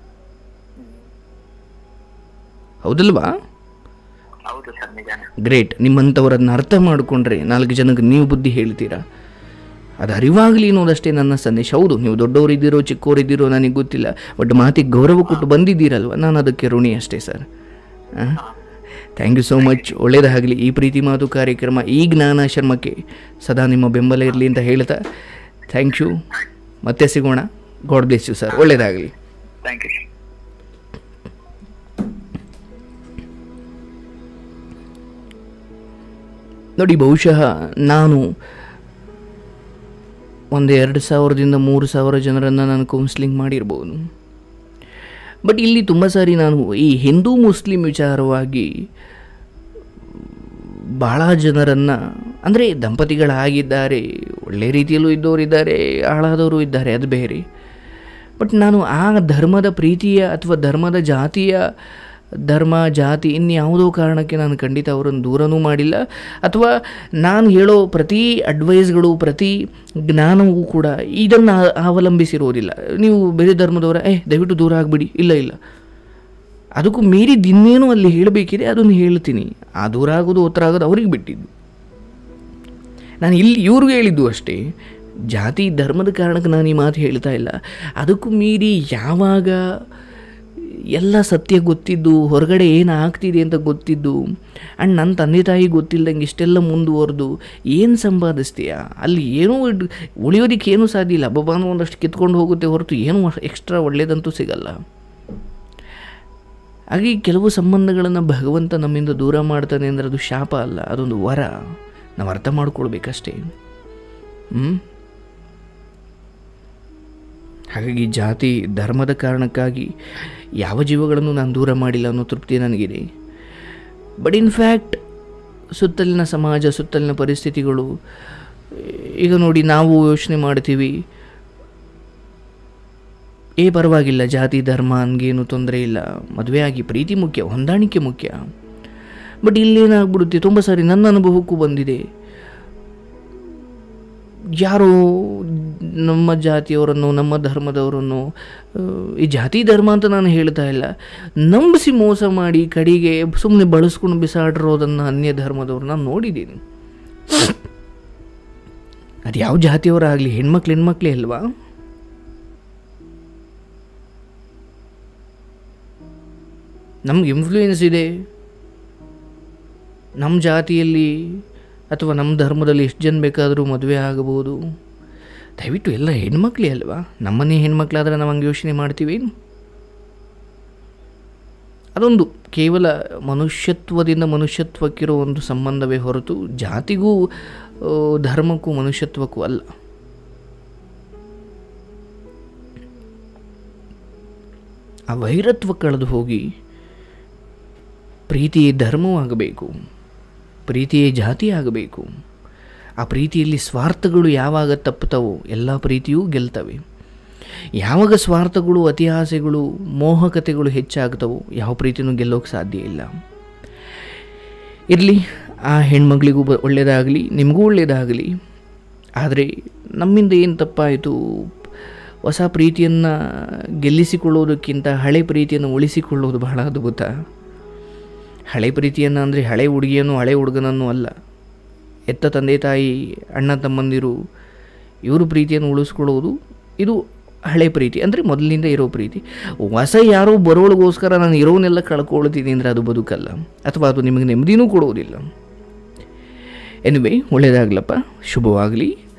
ಹೌದಲ್ವಾ ಹೌದು ಸರ್ ನಿಜಾನೇ ಗ್ರೇಟ್ ನಿಮ್ಮಂಥವರನ್ನು ಅರ್ಥ ಮಾಡಿಕೊಂಡ್ರೆ ನಾಲ್ಕು ಜನಕ್ಕೆ ನೀವು ಬುದ್ಧಿ ಹೇಳ್ತೀರಾ ಅದು ಅರಿವಾಗಲಿ ಅನ್ನೋದಷ್ಟೇ ನನ್ನ ಸಂದೇಶ ಹೌದು ನೀವು ದೊಡ್ಡವರಿದ್ದೀರೋ ಚಿಕ್ಕವರಿದ್ದೀರೋ ನನಗೆ ಗೊತ್ತಿಲ್ಲ ಬಟ್ ಮಾತಿಗೆ ಗೌರವ ಕೊಟ್ಟು ಬಂದಿದ್ದೀರಲ್ವ ನಾನು ಅದಕ್ಕೆ ಋಣಿ ಅಷ್ಟೇ sir thank you so much ಒಳ್ಳೆಯದಾಗಲಿ ಈ ಪ್ರೀತಿ ಮಾತು ಕಾರ್ಯಕ್ರಮ ಈ ಜ್ಞಾನಾಶ್ರಮಕ್ಕೆ ಸದಾ ನಿಮ್ಮ ಬೆಂಬಲ ಇರಲಿ ಅಂತ ಹೇಳ್ತಾ ಥ್ಯಾಂಕ್ ಯು ಮತ್ತೆ ಸಿಗೋಣ ಗಾಡ್ ಬ್ಲೆಸ್ ಯು ಸರ್ ಒಳ್ಳೆಯದಾಗಲಿ ಥ್ಯಾಂಕ್ ಯು ನೋಡಿ ಬಹುಶಃ ನಾನು ಒಂದು ಎರಡು ಸಾವಿರದಿಂದ ಮೂರು ಸಾವಿರ ಜನರನ್ನು ನಾನು ಕೌನ್ಸ್ಲಿಂಗ್ ಮಾಡಿರ್ಬೋದು ಬಟ್ ಇಲ್ಲಿ ತುಂಬ ಸಾರಿ ನಾನು ಈ ಹಿಂದೂ ಮುಸ್ಲಿಂ ವಿಚಾರವಾಗಿ ಭಾಳ ಜನರನ್ನು ಅಂದರೆ ದಂಪತಿಗಳಾಗಿದ್ದಾರೆ ಒಳ್ಳೆ ರೀತಿಯಲ್ಲೂ ಇದ್ದವರಿದ್ದಾರೆ ಹಾಳಾದವರು ಇದ್ದಾರೆ ಅದು ಬೇರೆ ಬಟ್ ನಾನು ಆ ಧರ್ಮದ ಪ್ರೀತಿಯ ಅಥವಾ ಧರ್ಮದ ಜಾತಿಯ ಧರ್ಮ ಜಾತಿ ಇನ್ಯಾವುದೋ ಕಾರಣಕ್ಕೆ ನಾನು ಖಂಡಿತ ಅವರನ್ನು ದೂರನೂ ಮಾಡಿಲ್ಲ ಅಥವಾ ನಾನು ಹೇಳೋ ಪ್ರತಿ ಅಡ್ವೈಸ್ಗಳು ಪ್ರತಿ ಜ್ಞಾನವೂ ಕೂಡ ಇದನ್ನು ಅವಲಂಬಿಸಿರೋದಿಲ್ಲ ನೀವು ಬೇರೆ ಧರ್ಮದವರ ಏ ದಯವಿಟ್ಟು ದೂರ ಆಗಿಬಿಡಿ ಇಲ್ಲ ಇಲ್ಲ ಅದಕ್ಕೂ ಮೀರಿದ್ದು ಇನ್ನೇನು ಅಲ್ಲಿ ಹೇಳಬೇಕಿದೆ ಅದನ್ನು ಹೇಳ್ತೀನಿ ಆ ದೂರ ಆಗೋದು ಉತ್ತರ ಆಗೋದು ಅವ್ರಿಗೆ ಬಿಟ್ಟಿದ್ದು ನಾನು ಇಲ್ಲಿ ಇವ್ರಿಗೆ ಹೇಳಿದ್ದು ಅಷ್ಟೇ ಜಾತಿ ಧರ್ಮದ ಕಾರಣಕ್ಕೆ ನಾನು ಈ ಮಾತು ಹೇಳ್ತಾ ಇಲ್ಲ ಅದಕ್ಕೂ ಮೀರಿ ಯಾವಾಗ ಎಲ್ಲ ಸತ್ಯ ಗೊತ್ತಿದ್ದು ಹೊರಗಡೆ ಏನು ಆಗ್ತಿದೆ ಅಂತ ಗೊತ್ತಿದ್ದು ಆ್ಯಂಡ್ ನನ್ನ ತಂದೆ ತಾಯಿ ಗೊತ್ತಿಲ್ಲದಂಗೆ ಇಷ್ಟೆಲ್ಲ ಮುಂದುವರೆದು ಏನು ಸಂಪಾದಿಸ್ತೀಯ ಅಲ್ಲಿ ಏನೂ ಇಡ್- ಉಳಿಯೋದಕ್ಕೆ ಏನೂ ಸಾಧ್ಯ ಇಲ್ಲ ಹಬ್ಬ ಒಂದಷ್ಟು ಕಿತ್ಕೊಂಡು ಹೋಗುತ್ತೆ ಹೊರತು ಏನೂ ಎಕ್ಸ್ಟ್ರಾ ಒಳ್ಳೇದಂತೂ ಸಿಗಲ್ಲ ಹಾಗೆ ಕೆಲವು ಸಂಬಂಧಗಳನ್ನು ಭಗವಂತ ನಮ್ಮಿಂದ ದೂರ ಮಾಡ್ತಾನೆ ಅಂದರೆ ಅದು ಶಾಪ ಅಲ್ಲ ಅದೊಂದು ವರ ನಾವು ಅರ್ಥ ಮಾಡ್ಕೊಳ್ಬೇಕಷ್ಟೇ ಹ್ಞೂ ಹಾಗಾಗಿ ಜಾತಿ ಧರ್ಮದ ಕಾರಣಕ್ಕಾಗಿ ಯಾವ ಜೀವಗಳನ್ನು ನಾನು ದೂರ ಮಾಡಿಲ್ಲ ಅನ್ನೋ ತೃಪ್ತಿ ನನಗಿದೆ ಬಟ್ ಇನ್ಫ್ಯಾಕ್ಟ್ ಸುತ್ತಲಿನ ಸಮಾಜ ಸುತ್ತಲಿನ ಪರಿಸ್ಥಿತಿಗಳು ಈಗ ನೋಡಿ ನಾವು ಯೋಚನೆ ಮಾಡ್ತೀವಿ ಏ ಪರವಾಗಿಲ್ಲ ಜಾತಿ ಧರ್ಮ ಹಂಗೇನು ತೊಂದರೆ ಇಲ್ಲ ಮದುವೆ ಆಗಿ ಪ್ರೀತಿ ಮುಖ್ಯ ಹೊಂದಾಣಿಕೆ ಮುಖ್ಯ ಬಟ್ ಇಲ್ಲೇನಾಗ್ಬಿಡುತ್ತೆ ತುಂಬ ಸಾರಿ ನನ್ನ ಅನುಭವಕ್ಕೂ ಬಂದಿದೆ ಯಾರೋ ನಮ್ಮ ಜಾತಿಯವರನ್ನು ನಮ್ಮ ಧರ್ಮದವರನ್ನು ಆ, ಈ ಜಾತಿ ಧರ್ಮ ಅಂತ ನಾನು ಹೇಳ್ತಾ ಇಲ್ಲ ನಂಬಿಸಿ ಮೋಸ ಮಾಡಿ ಕಡೆಗೆ ಸುಮ್ಮನೆ ಬಳಸ್ಕೊಂಡು ಬಿಸಾಡಿರೋದನ್ನು ಅನ್ಯ ಧರ್ಮದವ್ರು ನಾನು ನೋಡಿದ್ದೀನಿ ಅದು ಯಾವ ಜಾತಿಯವರಾಗಲಿ ಹೆಣ್ಮಕ್ಳು ಹೆಣ್ಮಕ್ಳೇ ಅಲ್ವಾ ನಮ್ಗೆ ಇನ್ಫ್ಲೂಯೆನ್ಸ್ ಇದೆ ನಮ್ಮ ಜಾತಿಯಲ್ಲಿ ಅಥವಾ ನಮ್ಮ ಧರ್ಮದಲ್ಲಿ ಎಷ್ಟು ಜನ ಬೇಕಾದರೂ ಮದುವೆ ಆಗಬಹುದು ದಯವಿಟ್ಟು ಎಲ್ಲ ಹೆಣ್ಮಕ್ಳೇ ಅಲ್ವಾ ನಮ್ಮನೆ ಹೆಣ್ಮಕ್ಳಾದ್ರೆ ನಾವು ಹಂಗೆ ಯೋಚನೆ ಮಾಡ್ತೀವಿ ಅದೊಂದು ಕೇವಲ ಮನುಷ್ಯತ್ವದಿಂದ ಮನುಷ್ಯತ್ವಕ್ಕಿರೋ ಒಂದು ಸಂಬಂಧವೇ ಹೊರತು ಜಾತಿಗೂ ಆ, ಧರ್ಮಕ್ಕೂ ಮನುಷ್ಯತ್ವಕ್ಕೂ ಅಲ್ಲ ಆ ವೈರತ್ವ ಕಳೆದು ಹೋಗಿ ಪ್ರೀತಿಯೇ ಧರ್ಮವಾಗಬೇಕು ಪ್ರೀತಿಯೇ ಜಾತಿ ಆಗಬೇಕು ಆ ಪ್ರೀತಿಯಲ್ಲಿ ಸ್ವಾರ್ಥಗಳು ಯಾವಾಗ ತಪ್ಪುತ್ತವೋ ಎಲ್ಲ ಪ್ರೀತಿಯೂ ಗೆಲ್ತವೆ ಯಾವಾಗ ಸ್ವಾರ್ಥಗಳು ಅತಿಹಾಸೆಗಳು ಮೋಹಕತೆಗಳು ಹೆಚ್ಚಾಗ್ತವೋ ಯಾವ ಪ್ರೀತಿನೂ ಗೆಲ್ಲೋಕೆ ಸಾಧ್ಯ ಇಲ್ಲ ಇರಲಿ ಆ ಹೆಣ್ಮಗಳಿಗೂ ಬ ಒಳ್ಳೆಯದಾಗಲಿ ನಿಮಗೂ ಒಳ್ಳೆಯದಾಗಲಿ ಆದರೆ ನಮ್ಮಿಂದ ಏನು ತಪ್ಪಾಯಿತು ಹೊಸ ಪ್ರೀತಿಯನ್ನು ಗೆಲ್ಲಿಸಿಕೊಳ್ಳೋದಕ್ಕಿಂತ ಹಳೆ ಪ್ರೀತಿಯನ್ನು ಉಳಿಸಿಕೊಳ್ಳೋದು ಬಹಳ ಅದ್ಭುತ ಹಳೆ ಪ್ರೀತಿಯನ್ನು ಅಂದರೆ ಹಳೆ ಹುಡುಗಿಯನ್ನು ಹಳೆ ಹುಡುಗನನ್ನು ಅಲ್ಲ ಎತ್ತ ತಂದೆ ತಾಯಿ ಅಣ್ಣ ತಮ್ಮಂದಿರು ಇವರು ಪ್ರೀತಿಯನ್ನು ಉಳಿಸ್ಕೊಳ್ಳೋದು ಇದು ಹಳೆ ಪ್ರೀತಿ ಅಂದರೆ ಮೊದಲಿನಿಂದ ಇರೋ ಪ್ರೀತಿ ಹೊಸ ಯಾರೋ ಬರೋಳಿಗೋಸ್ಕರ ನಾನು ಇರೋನೆಲ್ಲ ಕಳ್ಕೊಳ್ತೀನಿ ಅಂದರೆ ಅದು ಬದುಕಲ್ಲ ಅಥವಾ ಅದು ನಿಮಗೆ ನೆಮ್ಮದಿನೂ ಕೊಡೋದಿಲ್ಲ ಎನಿವೆ ಒಳ್ಳೆಯದಾಗಲಪ್ಪ ಶುಭವಾಗಲಿ